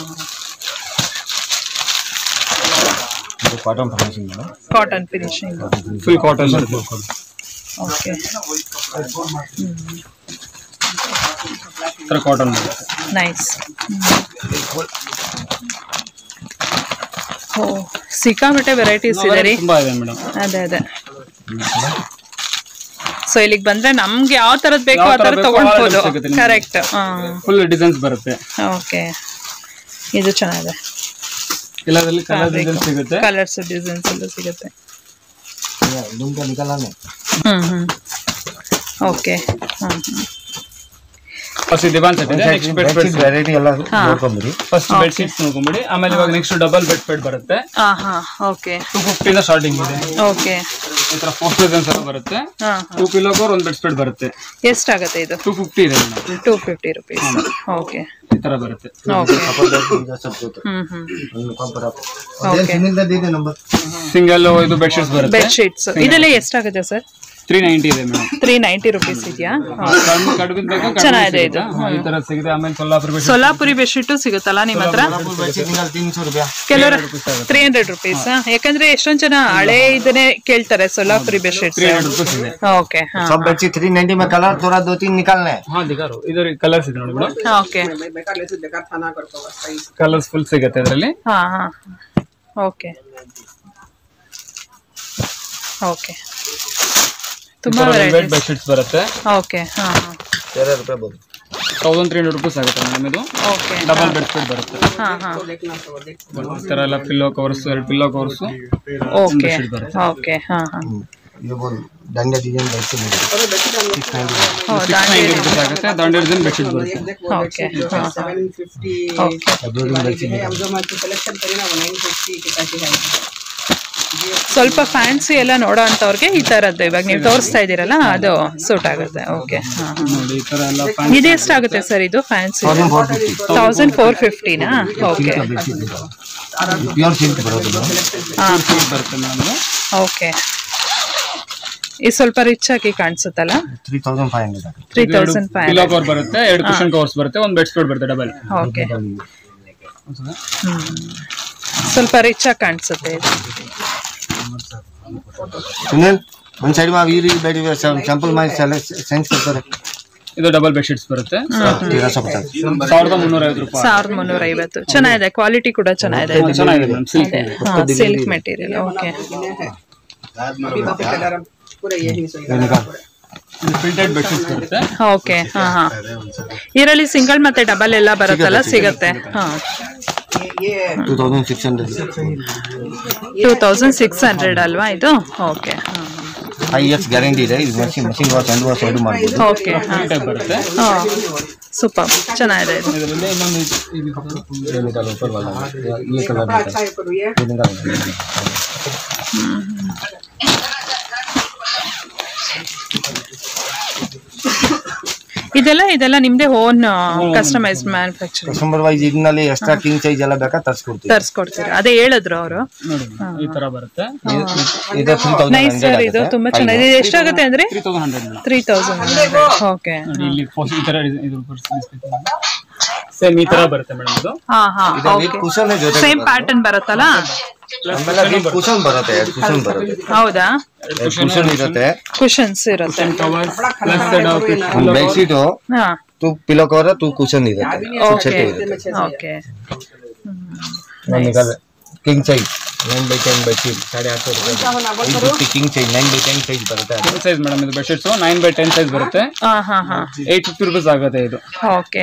cotton finishing cotton finishing full cotton ಬರುತ್ತೆ ಓಕೆ ಈ ತರ ಕಾಟನ್ ಬರುತ್ತೆ ನೈಸ್ ಓ ಸಿಕ್ಕಾಪಟ್ಟೆ ವೆರೈಟೀಸ್ ಇದೆ ರೀ ತುಂಬಾ ಇದೆ ಮೇಡಮ್ ಅದೇ ಅದೇ ಸೊ ಇಲ್ಲಿಗೆ ಬಂದ್ರೆ ನಮ್ಗೆ ಯಾವ ತರದ್ ಬೇಕು ಯಾವ ಆ ತರ ತರ ಬೇಕೋ ಆ ತಗೊಂಡ್ಬೋದು ತರ ಸಿಗುತ್ತೆ ನಿಮ್ಗೆ. ಕರೆಕ್ಟ್ ಫುಲ್ ಡಿಸೈನ್ಸ್ ಬರುತ್ತೆ ಓಕೆ ಇದು ಚೆನ್ನಾಗಿದೆ ಎಲ್ಲದಲ್ಲಿ ಕಲರ್ ಡಿಸೈನ್ ಸಿಗುತ್ತೆ ಕಲರ್ಸ್ ಡಿಸೈನ್ಸ್ ಎಲ್ಲ ಸಿಗುತ್ತೆ ದುಮ್ಕ ನಿಕಲಾನೆ hmm hmm okay hmm hmm first divan set ಇದೆ ನೆಕ್ಸ್ಟ್ ಬೆಡ್ ಬೆಡ್ ವೆರೈಟಿ ಎಲ್ಲ ನೋಡ್ಕೊಂಬಿಡಿ ಫಸ್ಟ್ ಬೆಡ್ ಶೀಟ್ಸ್ ನೋಡ್ಕೊಂಬಿಡಿ ಆಮೇಲೆ ಇವಾಗ ನೆಕ್ಸ್ಟ್ ಡಬಲ್ ಬೆಡ್ ಬೆಡ್ ಬರುತ್ತೆ ಹಾ ಹಾ ಓಕೆ ಟೂ ಫಿಫ್ಟಿಯಿಂದ ಸ್ಟಾರ್ಟಿಂಗ್ ಇದೆ ಓಕೆ ಈ ತರ ಫೋಸ್ಟ್ ಡಿಸೈನ್ಸ್ ಎಲ್ಲ ಬರುತ್ತೆ ಹಾ ಟೂ ಪಿಲೋ ಕವರ್ ಒಂದು ಬೆಡ್ ಸ್ಪ್ರೆಡ್ ಬರುತ್ತೆ ಎಷ್ಟಾಗತ್ತೆ ಇದು ಟೂ ಫಿಫ್ಟಿ ಇದೆ madam two fifty rupees okay ಈ ತರ ಬರುತ್ತೆ ಓಕೆ सब कुछ ಹ್ಮ್ ಹ್ಮ್ ಒಂದು ಕಂಪರ್ ಅದೇ ಸಿನಿಂದ ಇದೆ ನಂಬರ್ ಸಿಂಗಲ್ ಇದು ಬೆಡ್ ಶೀಟ್ಸ್ ಬರುತ್ತೆ ಬೆಡ್ ಶೀಟ್ಸ್ ಇದೆಲ್ಲ ಎಷ್ಟಾಗುತ್ತೆ ಸರ್ ತ್ರೀ ನೈಂಟಿ ಇದೆ ಮೇಡಮ್ ತ್ರೀ ನೈಂಟಿ ರುಪೀಸ್ ಇದೆಯಾ ಕಡಿಮೆ ಕಡಿಮೆ ಬೇಕಾ ಕಡಿಮೆ ಚೆನ್ನಾಗಿದೆ ಇದು. ಸಿಗುತ್ತಾ? ಹಾ, ಈ ತರ ಸಿಗುತ್ತೆ ಆಮೇಲೆ ಸೊಲ್ಲಾಪುರ ಬೆಡ್ಶೀಟ್ ಸೊಲ್ಲಾಪುರಿ ಬೆಡ್ಶೀಟು ಸಿಗುತ್ತಲ್ಲ ನಿಮ್ಮ ಹತ್ರ बेडशीट निकाल तीन सौ रुपया ಕೆಲವರು ತ್ರೀ ಹಂಡ್ರೆಡ್ ರುಪೀಸ್ ಯಾಕಂದ್ರೆ ಎಷ್ಟೊಂದ್ ಜನ ಹಳೆ ಇದನ್ನೇ ಕೇಳ್ತಾರೆ Solapuri bedsheet three hundred rupees ಇದೆ ಓಕೆ ಹಾ सब बेडशीट थ्री नाइन्टी में कलर थोड़ा दो तीन निकालना है ಹಾ ದಿಗಾರು ಇದರ ಕಲರ್ಸ್ ಇದೆ ನೋಡಿ ಮೇಡಮ್ ಓಕೆ ಕಲರ್ಸ್ ಫುಲ್ ಸಿಗುತ್ತೆ ಇದರಲ್ಲಿ ಹಾ ಹಾ ಓಕೆ ಓಕೆ ತುಂಬಾ ವೆಲ್ವೆಟ್ ವೆರೈಟೀಸ್ ಬೆಡ್ಶೀಟ್ಸ್ ಬರುತ್ತೆ ಓಕೆ ಹಾ ಹಾ तेरह रुपया बोल ತೌಸಂಡ್ ತ್ರೀ ಹಂಡ್ರೆಡ್ ರುಪೀಸ್ ಆಗುತ್ತೆ ಮೇಡಮ್ ಇದು ಓಕೆ ಡಬಲ್ ಬೆಡ್ಶೀಟ್ ಬರುತ್ತೆ ಹಾ ಹಾ ಈ ತರ ಎಲ್ಲ ಪಿಲ್ಲೋ ಕವರ್ಸ್ ಎರಡು ಪಿಲ್ಲೋ ಕವರ್ಸ್ ಓಕೆ ಓಕೆ ಹಾ ಹಾ ये बोल डंडा डिजाइन बेडशीट ಓ ದಾಂಡೇಲಿ ರುಪೀಸ್ ಆಗುತ್ತೆ ದಾಂಡೇಲಿ ಡಿಸೈನ್ ಬೆಡ್ಶೀಟ್ ಬರುತ್ತೆ ಓಕೆ ಹಾ ಓಕೆ दो दिन बेडशीट ಸ್ವಲ್ಪ ಫ್ಯಾನ್ಸಿ ಎಲ್ಲ ನೋಡೋ ಅಂಥವ್ರಿಗೆ ಈ ಥರದ್ದು ಇವಾಗ ನೀವು ತೋರಿಸ್ತಾ ಇದ್ದೀರಲ್ಲ ಅದು ಸೂಟ್ ಆಗುತ್ತೆ ಓಕೆ ಹಾಂ ನೋಡಿ ಈ ತರ ಎಲ್ಲ ಫ್ಯಾನ್ ಇದು ಎಷ್ಟಾಗುತ್ತೆ ಸರ್ ಇದು fancy thousand four fifty thousand four ಫಿಫ್ಟಿನಾ ಓಕೆ प्योर सिल्क बरोबर ಹಾಂ ಬರುತ್ತೆ ಮೇಡಮ್ ಓಕೆ ಇದು ಸ್ವಲ್ಪ ರಿಚ್ ಆಗಿ ಕಾಣಿಸುತ್ತಲ್ಲ three thousand five hundred three thousand five pillow cover ಬರುತ್ತೆ ಎರಡು ಕುಷನ್ ಕವರ್ಸ್ ಬರುತ್ತೆ ಒಂದು ಬೆಡ್ ಸ್ಪೀಡ್ ಬರುತ್ತೆ ಡಬಲ್ ಓಕೆ ಸ್ವಲ್ಪ ರಿಚ್ ಆಗಿ ಕಾಣಿಸುತ್ತೆ ಇದು सुनील वन साइड में अभी बेड सैंपल में सेंस करते रहे ಇದು ಡಬಲ್ ಬೆಡ್ಶೀಟ್ಸ್ ಬರುತ್ತೆ तेरह सौ पचास ಸಾವಿರದ ಮುನ್ನೂರ ಐವತ್ತು ರೂಪಾಯಿ ಸಾವಿರದ ಮುನ್ನೂರ ಐವತ್ತು ಚೆನ್ನಾಗಿದೆ ಕ್ವಾಲಿಟಿ ಕೂಡ ಚೆನ್ನಾಗಿದೆ ಇದು. ಚೆನ್ನಾಗಿದೆ ಮೇಡಮ್ ಸಿಲ್ಕ್ ಹಾಂ silk material okay printed bedsheets ಬರುತ್ತೆ ಓಕೆ ಹಾ ಹಾ ಇದರಲ್ಲಿ ಸಿಂಗಲ್ ಮತ್ತೆ ಡಬಲ್ ಎಲ್ಲ ಬರುತ್ತಲ್ಲ ಸಿಗತ್ತೆ ಹಾ two thousand six hundred two thousand six hundred ಅಲ್ವಾ ಇದು ಓಕೆ ಫೈವ್ ಇಯರ್ಸ್ ಗ್ಯಾರಂಟಿ ಇದೆ ಇದು machine machine wash hand wash ಎರಡು ಮಾಡ್ಬೋದು ಓಕೆ ಹಾಂ ಟೈಪ್ ಬರುತ್ತೆ ಹಾಂ ಸೂಪರ್ ಚೆನ್ನಾಗಿದೆ ಇದು ಇದರಲ್ಲಿ ಇನ್ನೊಂದು ಇದು ये निकालो ऊपर वाला ये कलर निकालो ये निकालो ಇದೆಲ್ಲ ಇದೆಲ್ಲ ನಿಮ್ದೇ own customize manufacturing customer wise ಇದನ್ನಲ್ಲಿ ಎಕ್ಸ್ಟ್ರಾ ಕಿಂಗ್ ಸೈಜ್ ಎಲ್ಲ ಬೇಕಾ ತರಿಸ್ಕೊಡ್ತೀವಿ ತರಿಸ್ಕೊಡ್ತೀರಾ ಅದೇ ಹೇಳಿದ್ರು ಅವರು ನೋಡಿ ಈ ತರ ಬರುತ್ತೆ ಇದು ತ್ರೀ ನೈಸ್ ತೌಸಂಡ್ ಸರ್ ಇದು ತುಂಬಾ ಚೆನ್ನಾಗಿದೆ ಇದು ಎಷ್ಟಾಗುತ್ತೆ ಅಂದ್ರೆ three thousand hundred madam three thousand okay ನೋಡಿ ಇಲ್ಲಿ post ಈ ತರ ಡಿಸೈನ್ ಇದು ಸೇಮ್ ಈ ತರ ಬರುತ್ತೆ ಮೇಡಮ್ ಇದು ಹಾ ಹಾ ವಿತ್ ಕುಶನ್ ಜೊತೆ ಸೇಮ್ ಪ್ಯಾಟರ್ನ್ ಬರುತ್ತಲ್ಲ ಆಮೇಲೆ ವಿತ್ ಕುಶನ್ ಬರುತ್ತೆ ಎರಡು ಕುಶನ್ ಬರುತ್ತೆ ಹೌದಾ ಎರಡು ಕುಶನ್ ಇರುತ್ತೆ ಕುಶನ್ಸ್ ಇರುತ್ತೆ ಕವರ್ಸ್ ಪ್ಲಸ್ ಒಂದು ಬೆಡ್ಶೀಟ್ ಹಾ two pillow cover two cushion ಇರುತ್ತೆ ಓಕೆ ಸೆಟ್ ಇರುತ್ತೆ ಓಕೆ ನಾನು ನಿಕಾಲ king size nine by ten bedsheet ಸಾಡೆ ಆರು ಸौ रुपये king size nine by ten size ಬರುತ್ತೆ ಅದು ಸೈಜ್ ಮೇಡಮ್ ಇದು bedsheets nine by ten size ಬರುತ್ತೆ ಹಾ ಹಾ ಹಾ ಏಟ್ ಫಿಫ್ಟಿ ರುಪೀಸ್ ಆಗುತ್ತೆ ಇದು ಓಕೆ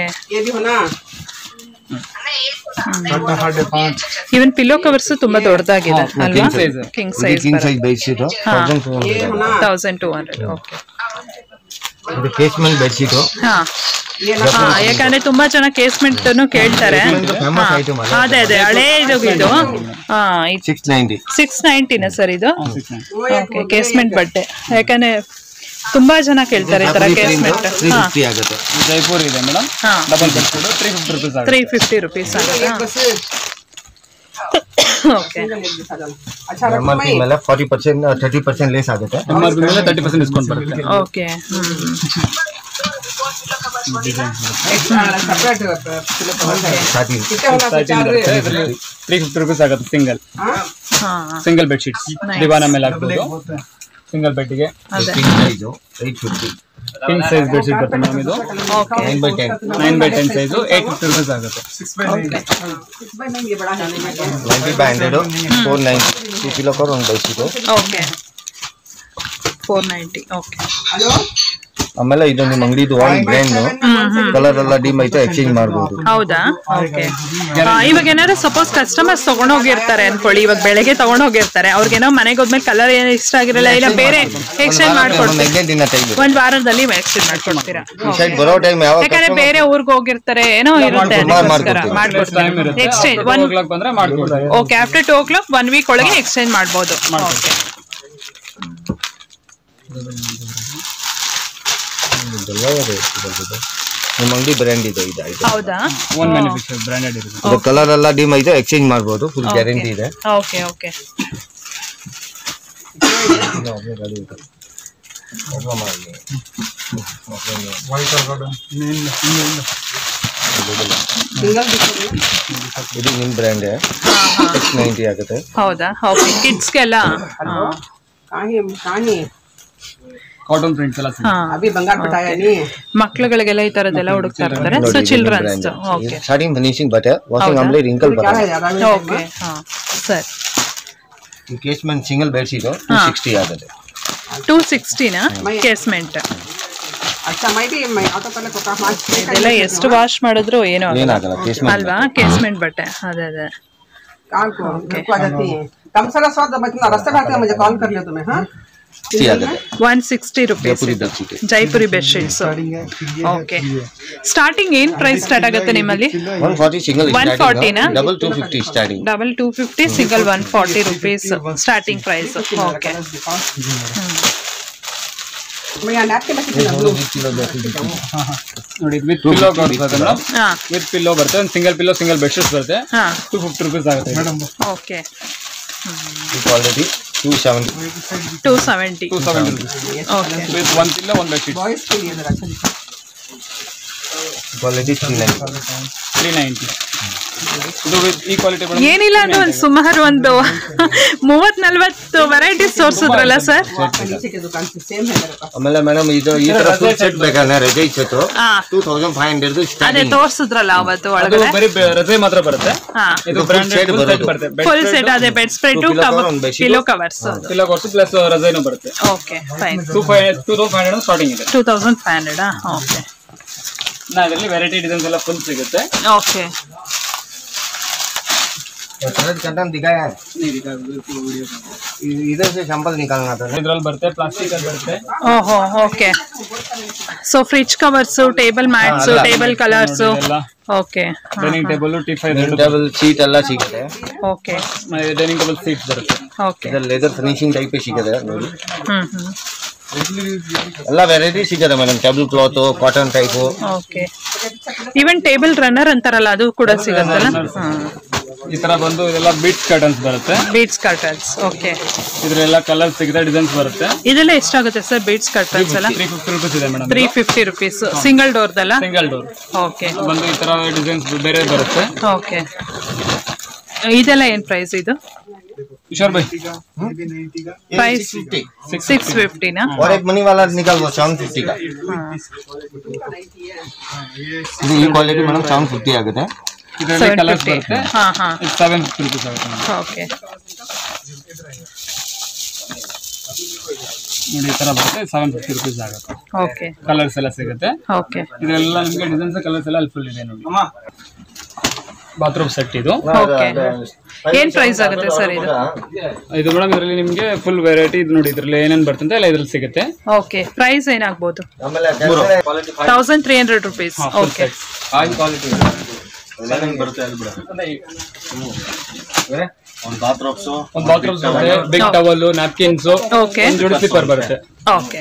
ಇವನ್ ಪಿಲ್ಲೋ ಕವರ್ಸ್ ತುಂಬಾ ದೊಡ್ಡದಾಗಿದೆ ಅಲ್ವಾ size. ಕಿಂಗ್ ಇದು size king size bedsheet thousand two hundred thousand two hundred okay ಇದು ಕೇಸ್ಮೆಂಟ್ ಬೆಡ್ಶೀಟು ಹಾ ಹಾ ಯಾಕಂದ್ರೆ ತುಂಬಾ ಜನ ಕೇಸ್ಮೆಂಟ್ ಕೇಳ್ತಾರೆ ಫೇಮಸ್ ಐಟಮ್ ಅಲ್ಲ ಅದೇ ಅದೇ ಹಳೇ ಇದು ಇದು ಹಾ ಸಿಕ್ಸ್ ನೈಂಟಿ ಸಿಕ್ಸ್ ನೈಂಟಿನ ಸರ್ ಇದು ಓಕೆ ಕೇಸ್ಮೆಂಟ್ ಬಟ್ಟೆ ಯಾಕಂದ್ರೆ ತುಂಬಾ ಜನ ಕೇಳ್ತಾರೆ ಈ ತರ ಕೇಸ್ಮೆಂಟ್ ತ್ರೀ ಹಾ ಫಿಫ್ಟಿ ಆಗುತ್ತೆ ಜೈಪುರ್ ಇದೆ ಮೇಡಮ್ ಹಾ double bedsheet three fifty rupees ಆಗುತ್ತೆ ತ್ರೀ ಫಿಫ್ಟಿ ರುಪೀಸ್ ಆಗುತ್ತಾ ಓಕೆ ಎಮ್ ಆರ್ ಪಿ ಮೇಲೆ forty percent thirty percent less ಆಗುತ್ತೆ ಎಮ್ ಆರ್ ಪಿ ಮೇಲೆ ತರ್ಟಿ ಪರ್ಸೆಂಟ್ ಡಿಸ್ಕೌಂಟ್ ಬರುತ್ತೆ okay starting three fifty rupees ಆಗುತ್ತೆ ಸಿಂಗಲ್ ಹಾ ಸಿಂಗಲ್ ಬೆಡ್ಶೀಟ್ಸ್ ದಿವಾನ ಮೇಲೆ ಹಾಕ್ಬೋದು ಸಿಂಗಲ್ ಬೆಡ್ಗೆ ಅದೇ king size eight fifty king size bedsheet ಬರುತ್ತೆ ಮೇಡಮ್ ಇದು okay nine by ten nine by ten size eight fifty rupees ಆಗುತ್ತೆ ninety by hundred four ninety two kilo cover ಒಂದು bedsheet okay four ninety okay ಆಮೇಲೆ ಇದು ನಿಮ್ಮ ಅಂಗಡಿದು ಒನ್ ಬ್ರ್ಯಾಂಡ್ ಕಲರ್ ಎಲ್ಲ ಡಿಮ್ ಐತೆ ಎಕ್ಸ್ಚೇಂಜ್ ಮಾಡ್ಬೋದು ಹೌದಾ ಓಕೆ ಇವಾಗ ಏನಾದ್ರು ಸಪೋಸ್ ಕಸ್ಟಮರ್ಸ್ ತಗೊಂಡೋಗಿರ್ತಾರೆ ಅನ್ಕೊಳ್ಳಿ ಇವಾಗ ಬೆಳಗ್ಗೆ ತಗೊಂಡೋಗಿರ್ತಾರೆ ಅವ್ರಿಗೇನೋ ಮನೆಗೆ ಹೋದ್ಮೇಲೆ ಕಲರ್ ಏನು ಇಷ್ಟ ಆಗಿರಲ್ಲ ಇಲ್ಲ ಬೇರೆ ಎಕ್ಸ್ಚೇಂಜ್ ಮಾಡ್ಕೊಡ್ತೀರಾ ಹದಿನೈದು ದಿನ ಟೈಮ್ ಒಂದ್ ವಾರದಲ್ಲಿ ಎಕ್ಸ್ಚೇಂಜ್ ಮಾಡ್ಕೊಡ್ತೀರಾ ಈ ಸೈಡ್ ಬರೋ ಟೈಮ್ ಯಾವ ಯಾಕಂದ್ರೆ ಬೇರೆ ಊರ್ಗ್ ಹೋಗಿರ್ತಾರೆ ಏನೋ ಇರುತ್ತೆ ಅದಕ್ಕೋಸ್ಕರ ಟೈಮ್ ಮಾಡ್ಕೊಡ್ತೀರಾ ಇರುತ್ತೆ exchange two one o'clock ಬಂದ್ರೆ ಮಾಡ್ಕೊಡ್ತಾರೆ okay after two o'clock one week ಒಳಗೆ ಎಕ್ಸ್ಚೇಂಜ್ ಮಾಡ್ಬೋದು ಓಕೆ ನಿಮ್ಮ ಅಂಗಡಿ ಬ್ರ್ಯಾಂಡ್ ಇದೆ ಇದು ಐತೆ ಹೌದಾ ಒನ್ ಮ್ಯಾನುಫ್ಯಾಕ್ಚರ್ ಬ್ರಾಂಡೆಡ್ ಇರುತ್ತೆ ಇದು ಕಲರ್ ಎಲ್ಲ ಡಿಮ್ ಐತೆ ಎಕ್ಸ್ಚೇಂಜ್ ಮಾಡ್ಬೋದು ಫುಲ್ ಗ್ಯಾರಂಟಿ ಇದೆ ಓಕೆ ಓಕೆ ಇದು ನಿಮ್ಮ ಬ್ರ್ಯಾಂಡ್ ಸಿಕ್ಸ್ ನೈಂಟಿ ಆಗುತ್ತೆ ಹೌದಾ ಓಕೆ ಕಿಡ್ಸ್ಗೆಲ್ಲ कहानी कहानी ಕಾಟನ್ ಪ್ರಿಂಟ್ಸ್ ಎಲ್ಲ ಸಿಗುತ್ತೆ ಹಾ अभी बंगाल पटाया नहीं ಮಕ್ಳುಗಳಿಗೆಲ್ಲ ಈ ತರದೆಲ್ಲ ಹುಡುಕ್ತಾ ಇರ್ತಾರೆ so children's okay starting finishing ಬಟ್ಟೆ ವಾಷಿಂಗ್ ಆಮೇಲೆ ರಿಂಕಲ್ क्या ಬರುತ್ತೆ है ज्यादा ಓಕೆ ಹಾ ಸರಿ ಈ casement single bedsheet two sixty ಆಗುತ್ತೆ ಟೂ ಸಿಕ್ಸ್ಟಿನಾ ಕೇಸ್ಮೆಂಟ್ अच्छा मैं भी मैं ऑटो पहले को काम ಇದೆಲ್ಲ ಎಷ್ಟು ವಾಶ್ ಮಾಡಿದ್ರು ಏನೋ ಆಗಲ್ಲ. ಏನಾಗಲ್ಲ ಕೇಸ್ಮೆಂಟ್ ಅಲ್ವಾ ಕೇಸ್ಮೆಂಟ್ ಬಟ್ಟೆ ಅದೇ ಅದೇ काम को घर को आ जाती है कम से स्वाद मैं तुम्हारा रास्ते भाग मुझे कॉल कर लिया तुम्हें हाँ ಸಿಕ್ಸ್ಟಿ ಆಗುತ್ತೆ one sixty rupees Jaipuri bedsheet Jaipuri bedsheets okay starting ಏನ್ ಪ್ರೈಸ್ ಸ್ಟಾರ್ಟ್ ಆಗುತ್ತೆ ನಿಮ್ಮಲ್ಲಿ ಒನ್ ಫಾರ್ಟಿ ಸಿಂಗಲ್ 140 ನಾ? Double two fifty starting double two fifty single one forty rupees starting price okay मैं यहाँ नैपकिन रखी ನೋಡಿ ವಿತ್ ಪಿಲ್ಲೋ ಬರುತ್ತೆ ಮೇಡಮ್ ಹಾ ವಿತ್ ಪಿಲ್ಲೋ ಬರುತ್ತೆ ಒಂದು ಸಿಂಗಲ್ ಪಿಲ್ಲೋ ಸಿಂಗಲ್ ಬೆಡ್ಶೀಟ್ಸ್ ಬರುತ್ತೆ ಹಾ ಟೂ ಫಿಫ್ಟಿ ರುಪೀಸ್ ಆಗುತ್ತೆ ಇದು. Okay quality two seventy two seventy two seventy rupees okay with one pillow one bedsheet boys के लिए जरा अच्छा दिखा quality three ninety three ninety ಇದು ವಿತ್ ಈ ಕ್ವಾಲಿಟಿ ಏನಿಲ್ಲ ಅಂದ್ರೆ ಒಂದು ಸುಮಾರು ಒಂದು ಮೂವತ್ ನಲ್ವತ್ತು ವೆರೈಟೀಸ್ ತೋರಿಸಿದ್ರಲ್ಲ ಸರ್ नीचे की दुकान से सेम है मेरे पास ಆಮೇಲೆ ಮೇಡಮ್ ಇದು ಈ ತರ ಫುಲ್ ಸೆಟ್ ಬೇಕಂದ್ರೆ ರಜೆ ಸೆಟ್ ಹಾ ಟೂ ತೌಸಂಡ್ ಫೈವ್ ಹಂಡ್ರೆಡ್ ಅದೇ ಸ್ಟಾರ್ಟಿಂಗ್ ತೋರಿಸಿದ್ರಲ್ಲ ಅವತ್ತು ಅದು ಒಳಗಡೆ ಬರೀ ಬೆ- ರಜೆ ಮಾತ್ರ ಬರುತ್ತೆ ಹಾ ಇದು ಇದು full ಬ್ರಾಂಡೆಡ್ shade ಬರೋದು. ಬರುತ್ತೆ Bed ಫುಲ್ spread, ಸೆಟ್ ಅದೇ bed spread Two pillow cover, ಒಂದು bedsheet. ಪಿಲೋ ಕವರ್ಸ್ ಪಿಲ್ಲೋ ಕೊಡ್ಸು ಪ್ಲಸ್ ರಜೆನೂ ಬರುತ್ತೆ okay fine two five two thousand five hundred starting ಇದೆ two thousand five hundred okay ನಾ ಇದರಲ್ಲಿ ವೆರೈಟಿ ಡಿಸೈನ್ಸ್ ಎಲ್ಲ ಫುಲ್ ಸಿಗುತ್ತೆ ಓಕೆ कटन दिखाया है इधर से सैंपल निकालना था ना ಇದ್ರಲ್ಲಿ ಬರುತ್ತೆ ಪ್ಲಾಸ್ಟಿಕ್ ಅಲ್ಲಿ ಬರುತ್ತೆ ಓಹೋ okay so fridge covers table mats ಅಲ್ಲ. ಟೇಬಲ್ ಕಲರ್ಸ್ ಎಲ್ಲ okay dining table T five table seat ಎಲ್ಲ ಸಿಗುತ್ತೆ ಓಕೆ ಡೈನಿಂಗ್ ಟೇಬಲ್ ಸೀಟ್ಸ್ ಬರುತ್ತೆ ಓಕೆ ಇದರಲ್ಲಿ ಲೆದರ್ ಫಿನಿಶಿಂಗ್ ಟೈಪ್ ಸಿಗುತ್ತೆ ನೋಡಿ ಹ್ಮ್ ಹ್ಮ್ ಎಲ್ಲ ವೆರೈಟಿ ಸಿಗುತ್ತೆ madam table cloth cotton type okay even table runner ಅಂತಾರಲ್ಲ ಅದು ಕೂಡ ಸಿಗತ್ತಲ್ಲ ಹ್ಮ್ ಈ ತರ ಬಂದು ಇದೆಲ್ಲ ಬೀಟ್ಸ್ ಕರ್ಟನ್ಸ್ ಬರುತ್ತೆ ಬೀಡ್ಸ್ ಕರ್ಟನ್ಸ್ ಓಕೆ ಇದ್ರೆಲ್ಲ ಕಲರ್ ಸಿಗುತ್ತೆ ಡಿಸೈನ್ಸ್ ಬರುತ್ತೆ ಇದೆಲ್ಲ ಎಷ್ಟಾಗುತ್ತೆ ಸರ್ ಬೀಡ್ಸ್ ಕರ್ಟನ್ಸ್ ಎಲ್ಲ ತ್ರೀ ಫಿಫ್ಟಿ ರುಪೀಸ್ ಇದೆ madam three fifty rupees single ಡೋರ್ದಲ್ಲ ಸಿಂಗಲ್ ಡೋರ್ ಓಕೆ ಬಂದು ಈ ತರ ಡಿಸೈನ್ಸ್ ಬೇರೆ ಬರುತ್ತೆ ಓಕೆ ಇದೆಲ್ಲ ಏನ್ ಪ್ರೈಸ್ ಇದು ಕಿಶೋರ್ ಬೈ ಪ್ರೈಸ್ ಸಿಕ್ಸ್ ಫಿಫ್ಟಿನಾ और एक मनी वाला निकाल वो सेवन फिफ्टी का ಇದು ಈ ಕ್ವಾಲಿಟಿ ಮೇಡಮ್ ಸೆವೆನ್ ಫಿಫ್ಟಿ ಆಗುತ್ತೆ ಇದರಲ್ಲಿ ಸೆವೆನ್ ಕಲರ್ಸ್ ಫಿಫ್ಟಿ ಬರುತ್ತೆ ಹಾ ಹಾ ಸೆವೆನ್ ಫಿಫ್ಟಿ ರುಪೀಸ್ ಆಗುತ್ತೆ madam. ಓಕೆ ನೋಡಿ ಈ ತರ ಬರುತ್ತೆ ಸೆವೆನ್ ಫಿಫ್ಟಿ ರುಪೀಸ್ ಆಗುತ್ತೆ ಓಕೆ ಕಲರ್ಸ್ ಎಲ್ಲ ಸಿಗುತ್ತೆ ಓಕೆ ಇದೆಲ್ಲ ನಿಮಗೆ ಡಿಸೈನ್ಸ್ ಕಲರ್ಸ್ ಎಲ್ಲ ಅಲ್ಲಿ ಫುಲ್ ಇದೆ ನೋಡಿ ಬಾತ್ರೂಮ್ ಸೆಟ್ ಇದು ಓಕೆ ಏನ್ ಪ್ರೈಸ್ ಆಗುತ್ತೆ ಸರ್ ಇದು ಇದು ಮೇಡಮ್ ಇದರಲ್ಲಿ ನಿಮಗೆ ಫುಲ್ ವೆರೈಟಿ ಇದು ನೋಡಿ ಇದರಲ್ಲಿ ಏನೇನು ಬರ್ತಂತೆ ಎಲ್ಲ ಇದ್ರಲ್ಲಿ ಸಿಗುತ್ತೆ ಓಕೆ ಪ್ರೈಸ್ ಏನಾಗ್ಬೋದು ಆಮೇಲೆ quality thousand three hundred rupees okay fine quality ಬರುತ್ತೆ ಅಲ್ಲಿ ಬಿಡ ಒಂದು ಬಾತ್ರೂಮ್ಸು ಒಂದು ಬಾತ್ರೂಮ್ ಬರುತ್ತೆ ಬಿಗ್ ಟವಲ್ ನ್ಯಾಪ್ಕಿನ್ಸ್ ಓಕೆ ಒಂದು ಜೋಡಿ ಸ್ಲಿಪ್ಪರ್ ಬರುತ್ತೆ ಓಕೆ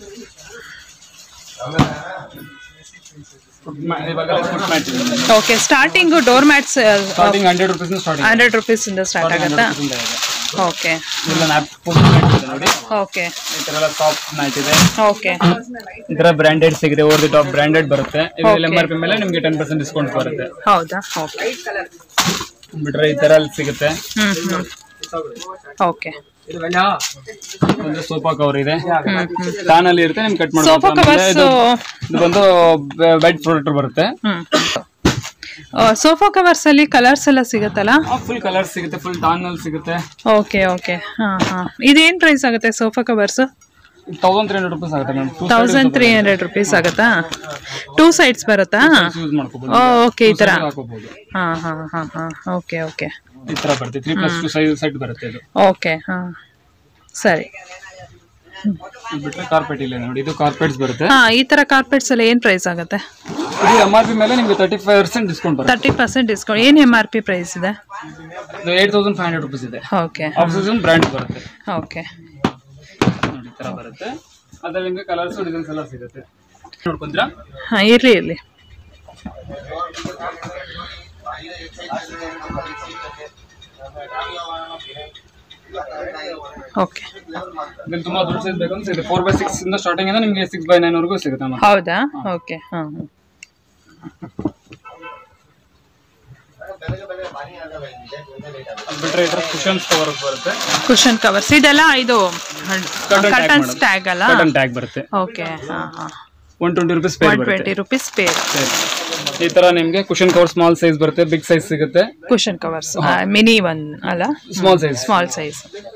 ಇವಾಗ foot mat okay starting door mats starting hundred rupees starting hundred rupees ಇಂದ ಸ್ಟಾರ್ಟ್ ಆಗುತ್ತಾ ಓಕೆ ಇದೆಲ್ಲ ನ್ಯಾಪ್ ಫುಟ್ ಮ್ಯಾಟ್ ಇದೆ ನೋಡಿ ಓಕೆ ಈ ತರ ಎಲ್ಲ ಸಾಫ್ಟ್ ಮ್ಯಾಟ್ ಇದೆ ಓಕೆ ಈ ತರ ಬ್ರಾಂಡೆಡ್ ಸಿಗುತ್ತೆ ಓವರ್ ದಿ ಟಾಪ್ ಬ್ರಾಂಡೆಡ್ ಬರುತ್ತೆ ಇದರಲ್ಲಿ ಎಂ Okay. ಆರ್ ಪಿ ಮೇಲೆ ನಿಮಗೆ ಟೆನ್ ಪರ್ಸೆಂಟ್ ಡಿಸ್ಕೌಂಟ್ ಬರುತ್ತೆ ಹೌದಾ ಓಕೆ ಬಿಟ್ರೆ ಈ ತರ ಅಲ್ಲಿ ಸಿಗುತ್ತೆ ಹ್ಮ್ ಹ್ಮ್ ಓಕೆ ಒಂದು ಸೋಫಾ ಕವರ್ ಇದೆ ಹ್ಮ್ ಹ್ಮ್ ಫ್ಯಾನ್ ಅಲ್ಲಿ ಇರುತ್ತೆ ನಿಮ್ಗೆ ಕಟ್ ಸೋಫಾ ಕವರ್ಸ್ ಇದು ಬಂದು ಬೆಡ್ ಪ್ರೊಡಕ್ಟ್ ಬರುತ್ತೆ ಹ್ಮ್ ಸೋಫಾ ಕವರ್ಸ್ ಅಲ್ಲಿ ಕಲರ್ಸ್ ಎಲ್ಲ ಸಿಗುತ್ತಲ್ಲ ಫುಲ್ ಕಲರ್ ಸಿಗುತ್ತೆ ಫುಲ್ ಟಾನ್ ಅಲ್ಲಿ ಸಿಗುತ್ತೆ ಓಕೆ ಓಕೆ ಹಾ ಹಾ ಇದೇನ್ ಪ್ರೈಸ್ ಆಗುತ್ತೆ sofa covers thousand three hundred rupees ಆಗುತ್ತೆ madam thousand three hundred rupees ಆಗುತ್ತಾ ಟೂ ಸೈಡ್ಸ್ ಬರುತ್ತಾ ಯೂಸ್ ಮಾಡ್ಕೋಬಹುದು ಓಕೆ ಈ ತರ ಹಾಕೋಬಹುದು ಹಾ ಹಾ ಹಾ ಹಾ ಓಕೆ ಓಕೆ ಈ ತರ ಬರುತ್ತೆ three plus two size set ಬರುತ್ತೆ ಇದು ಓಕೆ ಹಾ ಸರಿ ಇದು ಬಿಟ್ರೆ ಕಾರ್ಪೆಟ್ ಇಲ್ಲ ನೋಡಿ ಇದು ಕಾರ್ಪೆಟ್ಸ್ ಬರುತ್ತೆ ಹಾ ಈ ತರ ಕಾರ್ಪೆಟ್ಸ್ ಎಲ್ಲ ಏನ್ ಪ್ರೈಸ್ ಆಗುತ್ತೆ ಇದು ಎಂ ಆರ್ ಪಿ ಮೇಲೆ ನಿಮಗೆ ತರ್ಟಿ ಫೈವ್ ಪರ್ಸೆಂಟ್ ಡಿಸ್ಕೌಂಟ್ ಬರುತ್ತೆ ತರ್ಟಿ ಪರ್ಸೆಂಟ್ ಡಿಸ್ಕೌಂಟ್ ಏನ್ ಎಮ್ ಆರ್ ಪಿ ಪ್ರೈಸ್ ಇದೆ ಇದು eight thousand five hundred rupees ಇದೆ ಓಕೆ ಆಫೀಸನ್ ಬ್ರ್ಯಾಂಡ್ ಬರುತ್ತೆ ಓಕೆ ನೋಡಿ ಈ ತರ ಬರುತ್ತೆ ಅದ್ರಲ್ಲಿ ನಿಮಗೆ ಕಲರ್ಸ್ ಡಿಸೈನ್ಸ್ ಎಲ್ಲ ಸಿಗುತ್ತೆ ನೋಡ್ಕೊಂಡ್ರಾ ಹಾ ಇರ್ಲಿ ಇರ್ಲಿ ಓಕೆ ಇದ್ರಲ್ಲಿ ತುಂಬಾ ದೊಡ್ಡ ಸೈಜ್ ಬೇಕಂದ್ರೆ ಸಿಗುತ್ತೆ ಫೋರ್ ಬೈ ಸಿಕ್ಸ್ ಇಂದ ಸ್ಟಾರ್ಟಿಂಗ್ ಇಂದ ನಿಮಗೆ ಸಿಕ್ಸ್ ಬೈ ನೈನ್ ವರೆಗೂ ಸಿಗುತ್ತೆ ಮತ್ತೆ ಹೌದಾ ಓಕೆ ಹಾಂ ಹಾಂ ಅದು ಬಿಟ್ರೆ ಇದ್ರ ಕುಷನ್ಸ್ ಕವರ್ ಬರುತ್ತೆ ಕುಷನ್ ಕವರ್ಸ್ ಇದೆಲ್ಲ ಇದು Curtain tag ಕಟನ್ಸ್ ಮಾಡೋದು. ಟ್ಯಾಗ್ ಅಲ್ಲ ಕಟನ್ ಟ್ಯಾಗ್ ಬರುತ್ತೆ ಓಕೆ ಹಾಂ ಹಾಂ one twenty rupees pair one ಬರುತ್ತೆ ಟ್ವೆಂಟಿ ರುಪೀಸ್ ಪೇರ್ ಈ ತರ ನಿಮ್ಗೆ ಕುಷನ್ ಕವರ್ ಸ್ಮಾಲ್ ಸೈಜ್ ಬರುತ್ತೆ ಬಿಗ್ ಸೈಜ್ ಸಿಗುತ್ತೆ ಕುಷನ್ ಕವರ್ಸ್ ಮಿನಿ ಒನ್ ಅಲ್ಲ ಸ್ಮಾಲ್ ಸೈಜ್ ಸ್ಮಾಲ್ ಸೈಜ್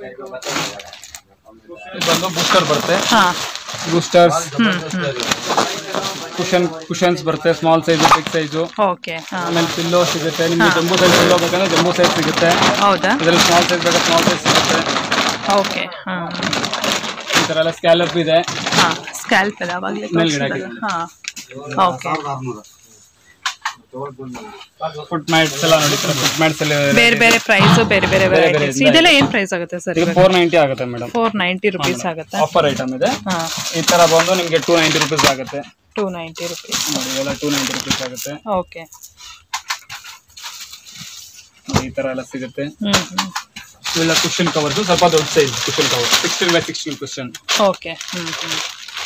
ಬಂದು ಬೂಸ್ಟರ್ ಬರುತ್ತೆ ಹಾಂ ಬೂಸ್ಟರ್ಸ್ ಹ್ಞೂ ಹ್ಞೂ ಕುಷನ್ ಕುಷನ್ಸ್ ಬರುತ್ತೆ small size big size okay ಹಾಂ ಆಮೇಲೆ ಪಿಲ್ಲೋ ಸಿಗುತ್ತೆ ನಿಮ್ಗೆ ಜಂಬೂ ಸೈಜ್ ಪಿಲ್ಲೋ ಬೇಕಂದ್ರೆ ಜಂಬೂ ಸೈಜ್ ಸಿಗುತ್ತೆ ಹೌದಾ ಇದರಲ್ಲಿ ಸ್ಮಾಲ್ ಸೈಜ್ ಬೇಕಾದ್ರೆ ಸ್ಮಾಲ್ ಸೈಜ್ ಸಿಗುತ್ತೆ ಓಕೆ ಹಾಂ ಈ ತರ ಎಲ್ಲ ಸ್ಕ್ಯಾಲಪ್ ಇದೆ ಹಾಂ ಸ್ಕ್ಯಾಲ್ಪ್ ಎಲ್ಲ ಅವಾಗಲೇ ಮೇಲ್ಗಡೆ ಹಾಂ ಓಕೆ ಫುಟ್ ಮ್ಯಾಟ್ಸ್ ಎಲ್ಲ ನೋಡಿ ಫುಟ್ ಮ್ಯಾಟ್ಸ್ ಎಲ್ಲ ಬೇರೆ ಬೇರೆ ಪ್ರೈಸ್ ಬೇರೆ ಬೇರೆ ಬೇರೆ ವೆರೈಟೀಸ್ ಇದೆ. ಇದೆಲ್ಲ ಏನು ಪ್ರೈಸ್ ಆಗುತ್ತೆ ಸರ್ ಇದು ಫೋರ್ ನೈಂಟಿ ಆಗುತ್ತೆ ಮೇಡಮ್ ಫೋರ್ ನೈಂಟಿ ರುಪೀಸ್ ಆಗುತ್ತಾ ಆಫರ್ ಐಟಮ್ ಇದೆ ಹಾಂ ಈ ತರ ಬಂದು ನಿಮಗೆ ಟೂ ನೈಂಟಿ ರುಪೀಸ್ ಆಗುತ್ತೆ ಟೂ ನೈಂಟಿ ರುಪೀಸ್ ನೋಡಿ ಇವೆಲ್ಲ ಟೂ ನೈಂಟಿ ರುಪೀಸ್ ಆಗುತ್ತೆ ಓಕೆ ನೋಡಿ, ಈ ತರ ಎಲ್ಲ ಸಿಗುತ್ತೆ ಹ್ಞೂ ಹ್ಞೂ ಇವೆಲ್ಲ ಕುಷನ್ ಕವರ್ಸ್ ಸ್ವಲ್ಪ ದೊಡ್ಡ size cushion cover sixteen by sixteen cushion okay ಹ್ಞೂ ಹ್ಞೂ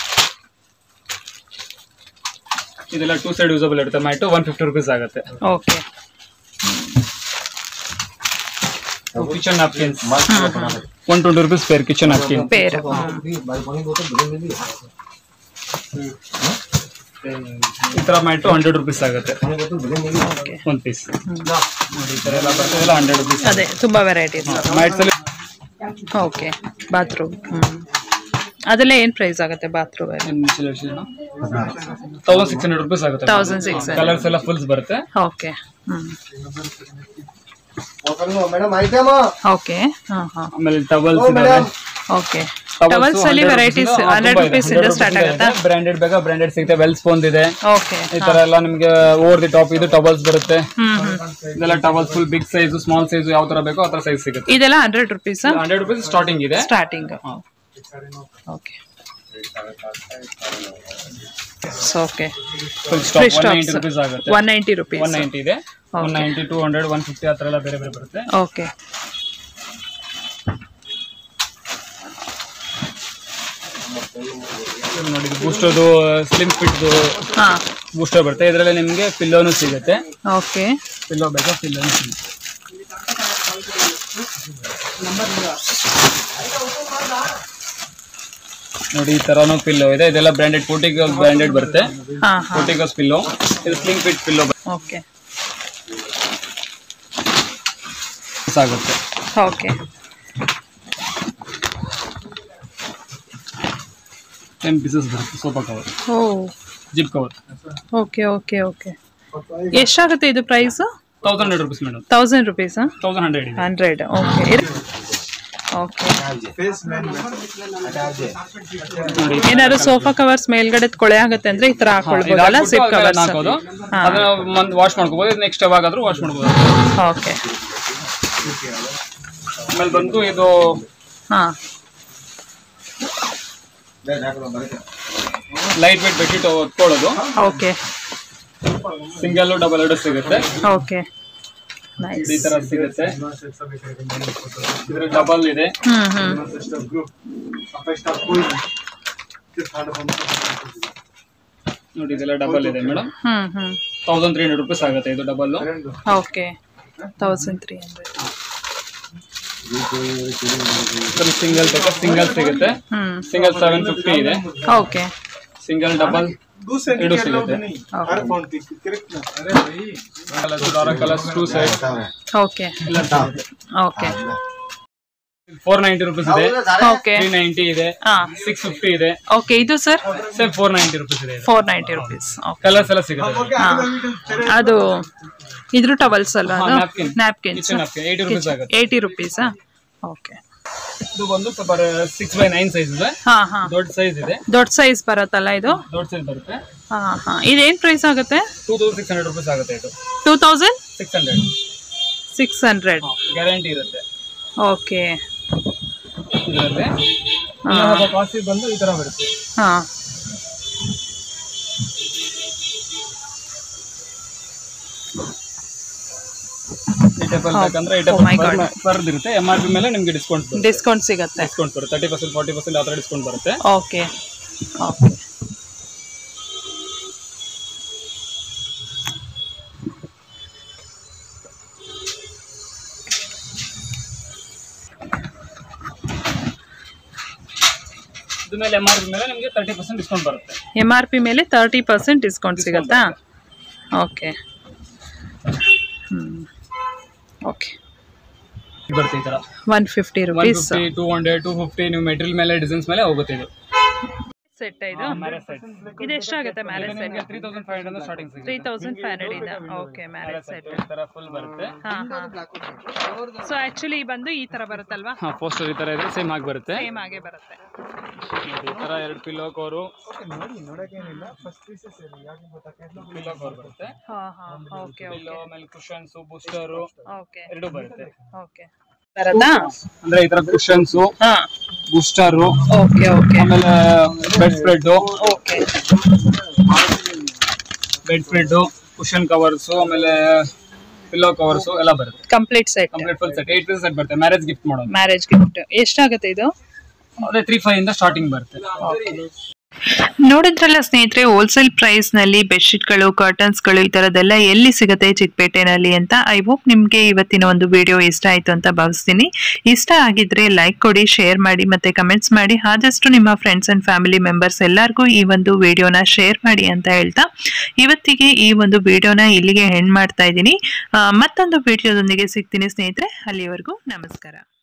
ಇದೆಲ್ಲ ಟೂ ಸೈಡ್ ಯೂಸಬಲ್ ಇರುತ್ತೆ ಮ್ಯಾಟು ಒನ್ ಫಿಫ್ಟಿ ರುಪೀಸ್ ಆಗುತ್ತೆ okay kitchen napkins one twenty rupees pair kitchen napkin pair ಈ ತರ ಮ್ಯಾಟು ಹಂಡ್ರೆಡ್ ರುಪೀಸ್ ಆಗುತ್ತೆ ಓಕೆ ಒಂದ್ ಪೀಸ್ ನೋಡಿ ಈ ತರ ಎಲ್ಲ ಬರ್ತದೆ ಎಲ್ಲ ಹಂಡ್ರೆಡ್ ರುಪೀಸ್ ಅದೇ ತುಂಬ ವೆರೈಟೀಸ್ ಮ್ಯಾಟ್ಸ್ ಅಲ್ಲಿ ಓಕೆ ಬಾತ್ರೂಮ್ ಹ್ಞೂ ಅದೆಲ್ಲ ಏನು ಪ್ರೈಸ್ ಆಗುತ್ತೆ bathroom thousand six hundred rupees ಆಗುತ್ತೆ ತೌಸಂಡ್ ಸಿಕ್ಸ್ ಕಲರ್ಸ್ ಎಲ್ಲ ಫುಲ್ಸ್ ಬರುತ್ತೆ ಓಕೆ ಹ್ಞೂ ಮೇಡಮ್ ಐಟಮ್ ಓಕೆ ಹಾಂ ಹಾಂ ಆಮೇಲೆ ಟವಲ್ಸ್ ಇದಾವೆ ಓಕೆ ಟವಲ್ಸ್ ಅಲ್ಲಿ ವೆರೈಟೀಸ್ ಹಂಡ್ರೆಡ್ ರುಪೀಸ್ ಇಂದ ಸ್ಟಾರ್ಟ್ ಆಗುತ್ತಾ ಬ್ರಾಂಡೆಡ್ ಬೇಕಾ ಬ್ರಾಂಡೆಡ್ ಸಿಗುತ್ತೆ ವೆಲ್ ಸ್ಪೋನ್ ಇದೆ ಓಕೆ ಈ ತರ ಎಲ್ಲ ನಿಮ್ಗೆ ಓವರ್ ದಿ ಟಾಪ್ ಇದು ಟವಲ್ಸ್ ಬರುತ್ತೆ ಹ್ಮ್ ಹ್ಮ್ ಇದೆಲ್ಲ towels full big size small size ಯಾವ ತರ ಬೇಕೋ ಆ ತರ ಸೈಜ್ ಸಿಗುತ್ತೆ ಇದೆಲ್ಲ hundred rupees hundred rupees starting ಇದೆ starting okay okay full free stop one stocks ninety rupees ಆಗುತ್ತೆ one ninety rupees one ninety ಇದೆ one ninety two hundred one fifty ಆ ತರ ಎಲ್ಲ ಬೇರೆ ಬೇರೆ ಬರುತ್ತೆ ಓಕೆ ಇದು ನೋಡಿ ಬೂಸ್ಟರ್ದು ಸ್ಲಿಮ್ ಫಿಟ್ದು ಹಾಂ ಬೂಸ್ಟರ್ ಬರುತ್ತೆ ಇದರಲ್ಲಿ ನಿಮಗೆ ಪಿಲ್ಲೋನು ಸಿಗುತ್ತೆ ಓಕೆ ಪಿಲ್ಲೋ ಬೇಕಾ ಪಿಲ್ಲೋನು ಸಿಗುತ್ತೆ ನೋಡಿ ಈ ತರಾನು ಪಿಲ್ಲೋ ಇದೆ ಇದೆಲ್ಲ ಬ್ರಾಂಡೆಡ್ ಕೋಟಿಗಸ್ ಬ್ರಾಂಡೆಡ್ ಬರುತ್ತೆ ಹಾಂ ಹಾಂ ಕೋಟಿಗಸ್ ಪಿಲ್ಲೋ ಇದು ಸ್ಲಿಮ್ ಫಿಟ್ ಪಿಲ್ಲೋ ಓಕೆ ಆಗುತ್ತೆ ಓಕೆ ಟೆನ್ ಪೀಸಸ್ ಬರುತ್ತೆ sofa cover oh zip cover okay okay okay ಎಷ್ಟಾಗುತ್ತೆ ಇದು price thousand hundred rupees madam thousand ರುಪೀಸಾ ತೌಸಂಡ್ ಹಂಡ್ರೆಡ್ ಇದೆ ಹಂಡ್ರೆಡ್ ಓಕೆ ಓಕೆ ನೋಡಿ ಏನಾದ್ರು ಸೋಫಾ ಕವರ್ಸ್ ಮೇಲ್ಗಡೆ ಕೊಳೆ ಆಗುತ್ತೆ ಅಂದ್ರೆ ಈ ತರ ಹಾಕೊಳ್ಬೋದಲ್ಲ ಇದು ಸಿಪ್ ಹಾಕ್ಬಿಟ್ಟು ಅದನ್ನ ಕವರ್ಸ್ ಹಾಕೋದು ಅದನ್ನ ವಾಶ್ ಮಾಡ್ಕೋಬಹುದು ನೆಕ್ಸ್ಟ್ ಯಾವಾಗಾದ್ರೂ ವಾಶ್ ಮಾಡ್ಬೋದು ಓಕೆ ಆಮೇಲೆ ಬಂದು ಇದು ಹಾ ಲೈಟ್ ವೇಟ್ ಬೆಡ್ಶೀಟ್ ಹೊತ್ಕೊಳ್ಳೋದು ಓಕೆ ಸಿಂಗಲ್ ಡಬಲ್ ಎರಡು ಸಿಗುತ್ತೆ ಓಕೆ ನೈಸ್ ಈ ತರ ಸಿಗುತ್ತೆ ಇದ್ರ ಡಬಲ್ ಇದೆ ಹ್ಮ್ ಹ್ಮ್ ನೋಡಿ ಇದೆಲ್ಲ ಡಬಲ್ ಇದೆ madam hmm hmm thousand three hundred rupees ಆಗುತ್ತೆ ಇದು double okay thousand three hundred single ಬೇಕಾ ಸಿಂಗಲ್ ಸಿಗುತ್ತೆ ಹ್ಮ್ ಸಿಂಗಲ್ ಸೆವೆನ್ ಫಿಫ್ಟಿ ಇದೆ ಓಕೆ ಸಿಂಗಲ್ ಡಬಲ್ ಎರಡು ಸಿಗುತ್ತೆ colours two side okay okay four ninety rupees ಇದೆ ಓಕೆ ತ್ರೀ ನೈಂಟಿ ಇದೆ ಹಾ ಸಿಕ್ಸ್ ಫಿಫ್ಟಿ ಇದೆ ಓಕೆ ಇದು sir same four ninety rupees ಇದೆ four ninety rupees okay colours ಎಲ್ಲ ಸಿಗುತ್ತೆ ಹಾ ಅದು ಇದ್ರ ಟವಲ್ಸ್ ಅಲ್ಲ ಹಾ, ಅದು napkin. Napkins kitchen eighty rupees ಆಗುತ್ತೆ ಏಯ್ಟಿ ರುಪೀಸಾ ಓಕೆ ಇದು ಬಂದು ಸ್ವಲ್ಪ ಸಿಕ್ಸ್ ಬೈ ನೈನ್ ಸೈಜ್ ಇದೆ ಹಾ ಹಾ ದೊಡ್ಡ ಸೈಜ್ ಇದೆ ದೊಡ್ಡ ಸೈಜ್ ಬರುತ್ತಲ್ಲ ಇದು ದೊಡ್ಡ ಸೈಜ್ ಬರುತ್ತೆ ಹಾ ಹಾ ಇದೇನ್ ಪ್ರೈಸ್ ಆಗುತ್ತೆ two thousand six hundred rupees ಆಗುತ್ತೆ ಇದು two thousand six hundred six hundred guarantee ಇರುತ್ತೆ ಓಕೆ ಇದರಲ್ಲಿ ಕಾಸ್ಟಿ ಬಂದು ಈ ತರ ಬರುತ್ತೆ ಹಾ ಟೇಬಲ್ ಬೇಕಂದ್ರೆ ಈ Oh my ಟೇಬಲ್ ಪರ್ ಇರುತ್ತೆ ಎಮ್ ಆರ್ ಪಿ ಮೇಲೆ ನಿಮ್ಗೆ ಡಿಸ್ಕೌಂಟ್ ಬರುತ್ತೆ ಡಿಸ್ಕೌಂಟ್ ಸಿಗತ್ತೆ ಡಿಸ್ಕೌಂಟ್ ಬರುತ್ತೆ ತರ್ಟಿ ಪರ್ಸೆಂಟ್ ಫಾರ್ಟಿ ಪರ್ಸೆಂಟ್ ಆ ಥರ ಡಿಸ್ಕೌಂಟ್ ಬರುತ್ತೆ ಓಕೆ ಓಕೆ ಇದ್ರ ಮೇಲೆ ಎಮ್ ಆರ್ ಪಿ ಮೇಲೆ ನಿಮಗೆ ತರ್ಟಿ ಪರ್ಸೆಂಟ್ ಡಿಸ್ಕೌಂಟ್ ಬರುತ್ತೆ ಎಮ್ ಆರ್ ಪಿ ಮೇಲೆ ತರ್ಟಿ ಪರ್ಸೆಂಟ್ ಡಿಸ್ಕೌಂಟ್ ಸಿಗತ್ತಾ ಓಕೆ ಹ್ಞೂ ಓಕೆ ಇದು ಬರುತ್ತೆ ಈ ಥರ one fifty one rupees fifty two hundred two fifty ನೀವು ಮೆಟೀರಿಯಲ್ ಮೇಲೆ ಡಿಸೈನ್ಸ್ ಮೇಲೆ ಹೋಗುತ್ತೆ ಇದು ಸೆಟ್ ಇದು ಮ್ಯಾರೇಜ್ ಸೆಟ್ ಇದು ಎಷ್ಟಾಗುತ್ತೆ marriage set three thousand five hundred starting three thousand five hundred ಇದೆ ಓಕೆ ಮ್ಯಾರೇಜ್ ಸೆಟ್ ಈ ಥರ ಫುಲ್ ಬರುತ್ತೆ ಹಾಂ ಹಾಂ ಸೊ ಆ್ಯಕ್ಚುಲಿ ಬಂದು ಈ ಥರ ಬರುತ್ತಲ್ವಾ ಹಾಂ ಪೋಸ್ಟರ್ ಈ ಥರ ಇದ್ರೆ ಸೇಮ್ ಆಗಿ ಬರುತ್ತೆ ಸೇಮ್ ಆಗೇ ಬರುತ್ತೆ ಈ ಥರ ಎರಡು ಪಿಲ್ಲೋ ಕವರು ಪಿಲ್ಲೋ ಕವರ್ ಬರುತ್ತೆ ಹಾಂ ಹಾಂ ಓಕೆ ಪಿಲ್ಲೋ ಆಮೇಲೆ ಕುಷನ್ಸು ಬೂಸ್ಟರು ಓಕೆ ಎರಡು ಬರುತ್ತೆ ಓಕೆ ಬರತ್ತಾ ಅಂದ್ರೆ ಈ ತರ ಕುಷನ್ಸು ಹಾಂ ಬೂಸ್ಟರು ಓಕೆ ಓಕೆ ಆಮೇಲೆ bed spread okay bed spread cushion covers ಆಮೇಲೆ ಪಿಲ್ಲೋ ಕವರ್ಸು ಎಲ್ಲ ಬರುತ್ತೆ complete set complete full set eight piece set ಬರುತ್ತೆ ಮ್ಯಾರೇಜ್ ಗಿಫ್ಟ್ ಮಾಡೋದು ಮ್ಯಾರೇಜ್ ಗಿಫ್ಟ್ ಎಷ್ಟಾಗುತ್ತೆ ಇದು ಅದೇ ತ್ರೀ ಫೈವ್ ಇಂದ ಸ್ಟಾರ್ಟಿಂಗ್ ಬರುತ್ತೆ ನೋಡಿದ್ರಲ್ಲ ಸ್ನೇಹಿತರೆ ಹೋಲ್ಸೇಲ್ ಪ್ರೈಸ್ ನಲ್ಲಿ ಬೆಡ್ಶೀಟ್ಗಳು ಕರ್ಟನ್ಸ್ಗಳು ಈ ತರದೆಲ್ಲ ಎಲ್ಲಿ ಸಿಗುತ್ತೆ ಚಿಕ್ಕಪೇಟೆನಲ್ಲಿ ಅಂತ ಐ ಹೋಪ್ ನಿಮ್ಗೆ ಇವತ್ತಿನ ಒಂದು ವಿಡಿಯೋ ಇಷ್ಟ ಆಯ್ತು ಅಂತ ಭಾವಿಸ್ತೀನಿ ಇಷ್ಟ ಆಗಿದ್ರೆ ಲೈಕ್ ಕೊಡಿ ಶೇರ್ ಮಾಡಿ ಮತ್ತೆ ಕಮೆಂಟ್ಸ್ ಮಾಡಿ ಆದಷ್ಟು ನಿಮ್ಮ ಫ್ರೆಂಡ್ಸ್ ಅಂಡ್ ಫ್ಯಾಮಿಲಿ ಮೆಂಬರ್ಸ್ ಎಲ್ಲರಿಗೂ ಈ ಒಂದು ವಿಡಿಯೋನ ಶೇರ್ ಮಾಡಿ ಅಂತ ಹೇಳ್ತಾ ಇವತ್ತಿಗೆ ಈ ಒಂದು ವಿಡಿಯೋನ ಇಲ್ಲಿಗೆ ಹೆಣ್ ಮಾಡ್ತಾ ಇದ್ದೀನಿ ಆ, ಮತ್ತೊಂದು ವಿಡಿಯೋದೊಂದಿಗೆ ಸಿಗ್ತೀನಿ ಸ್ನೇಹಿತರೆ ಅಲ್ಲಿವರೆಗೂ ನಮಸ್ಕಾರ